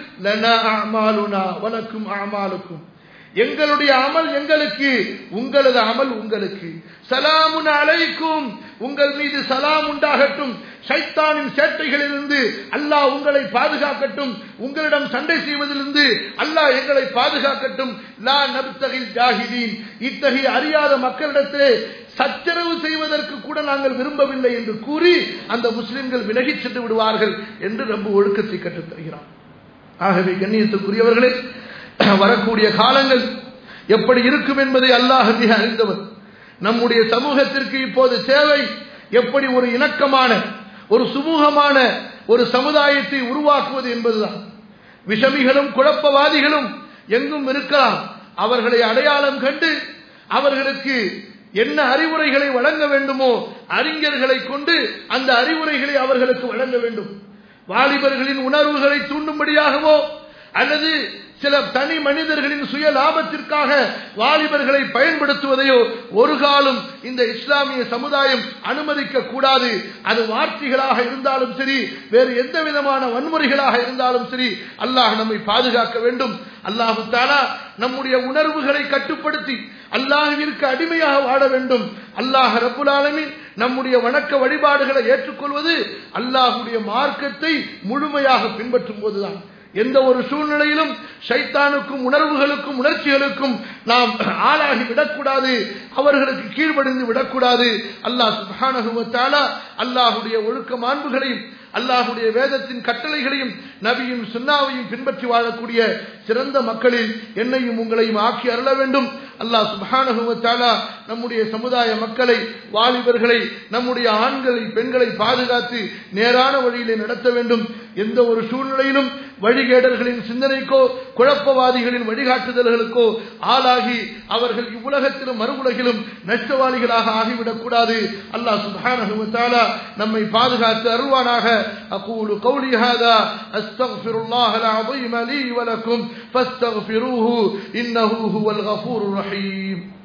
வனக்கும் அமாலுக்கும் எங்களுடைய அமல் எங்களுக்கு உங்களது அமல் உங்களுக்கு சலாமுன் அலைக்கும் உங்கள் மீது சலாம் உண்டாகட்டும் சைத்தானின் சேட்டைகளிலிருந்து அல்லாஹ் உங்களை பாதுகாக்கட்டும் உங்களிடம் சண்டை செய்வதிலிருந்து அல்லாஹ் எங்களை பாதுகாக்கட்டும் லா நப்தகில் ஜாஹிதீன் இத்தகைய அறியாத மக்களிடத்திலே சச்சரவு செய்வதற்கு கூட நாங்கள் விரும்பவில்லை என்று கூறி அந்த முஸ்லிம்கள் விலகிச் சென்று விடுவார்கள் என்று ரொம்ப ஒழுக்கத்தை கற்றுத் தருகிறான் ஆகவே கண்ணியத்துக்குரியவர்களே வரக்கூடிய காலங்கள் எப்படி இருக்கும் என்பதை அல்லாஹ் மிக அறிந்தவர் நம்முடைய சமூகத்திற்கு இப்போது தேவை எப்படி ஒரு இணக்கமான ஒரு சுமூகமான ஒரு சமுதாயத்தை உருவாக்குவது என்பதுதான் விஷமிகளும் குழப்பவாதிகளும் எங்கும் இருக்கலாம் அவர்களை அடையாளம் கண்டு அவர்களுக்கு என்ன அறிவுரைகளை வழங்க வேண்டுமோ அறிஞர்களை கொண்டு அந்த அறிவுரைகளை அவர்களுக்கு வழங்க வேண்டும் வாலிபர்களின் உணர்வுகளை தூண்டும்படியாகவோ அல்லது சில தனி மனிதர்களின் சுய லாபத்திற்காக வாலிபர்களை பயன்படுத்துவதையோ ஒரு காலம் இந்த இஸ்லாமிய சமுதாயம் அனுமதிக்க கூடாது அது வார்த்தைகளாக இருந்தாலும் சரி வேறு எந்த விதமான வன்முறைகளாக இருந்தாலும் சரி அல்லாஹ் நம்மை பாதுகாக்க வேண்டும் அல்லாஹு தாலா நம்முடைய உணர்வுகளை கட்டுப்படுத்தி அல்லாஹுவிற்கு அடிமையாக வாழ வேண்டும் அல்லாஹ் ரபுல் ஆலமின் நம்முடைய வணக்க வழிபாடுகளை ஏற்றுக்கொள்வது அல்லாஹுடைய மார்க்கத்தை முழுமையாக பின்பற்றும் போதுதான் எந்த ஒரு சூழ்நிலையிலும் சைத்தானுக்கும் உணர்வுகளுக்கும் உணர்ச்சிகளுக்கும் நாம் ஆளாகி விடக்கூடாது அவர்களுக்கு கீழ்ப்படிந்து விடக்கூடாது அல்லாஹ் சுபானகுமத்தாலா அல்லாஹுடைய ஒழுக்க மாண்புகளையும் அல்லாஹுடைய வேதத்தின் கட்டளைகளையும் நபியும் சுண்ணாவையும் பின்பற்றி வாழக்கூடிய சிறந்த மக்களில் என்னையும் உங்களையும் ஆக்கி அருள வேண்டும் அல்லாஹ் சுபானகுமத்தாலா நம்முடைய சமுதாய மக்களை வாலிபர்களை நம்முடைய ஆண்களை பெண்களை பாதுகாத்து நேரான வழியிலே நடத்த வேண்டும் எந்த ஒரு சூழ்நிலையிலும் வழிகேடர்களின் சிந்தனைக்கோ குழப்பவாதிகளின் வழிகாட்டுதல்களுக்கோ ஆளாகி அவர்கள் இவ்வுலகத்திலும் மறுவுலகிலும் நஷ்டவாளிகளாக ஆகிவிடக்கூடாது அல்லாஹ் சுபானகுமத்தாலா நம்மை பாதுகாத்து அருள்வானாக أقول قولي هذا أستغفر الله العظيم لي ولكم فاستغفروه إنه هو الغفور الرحيم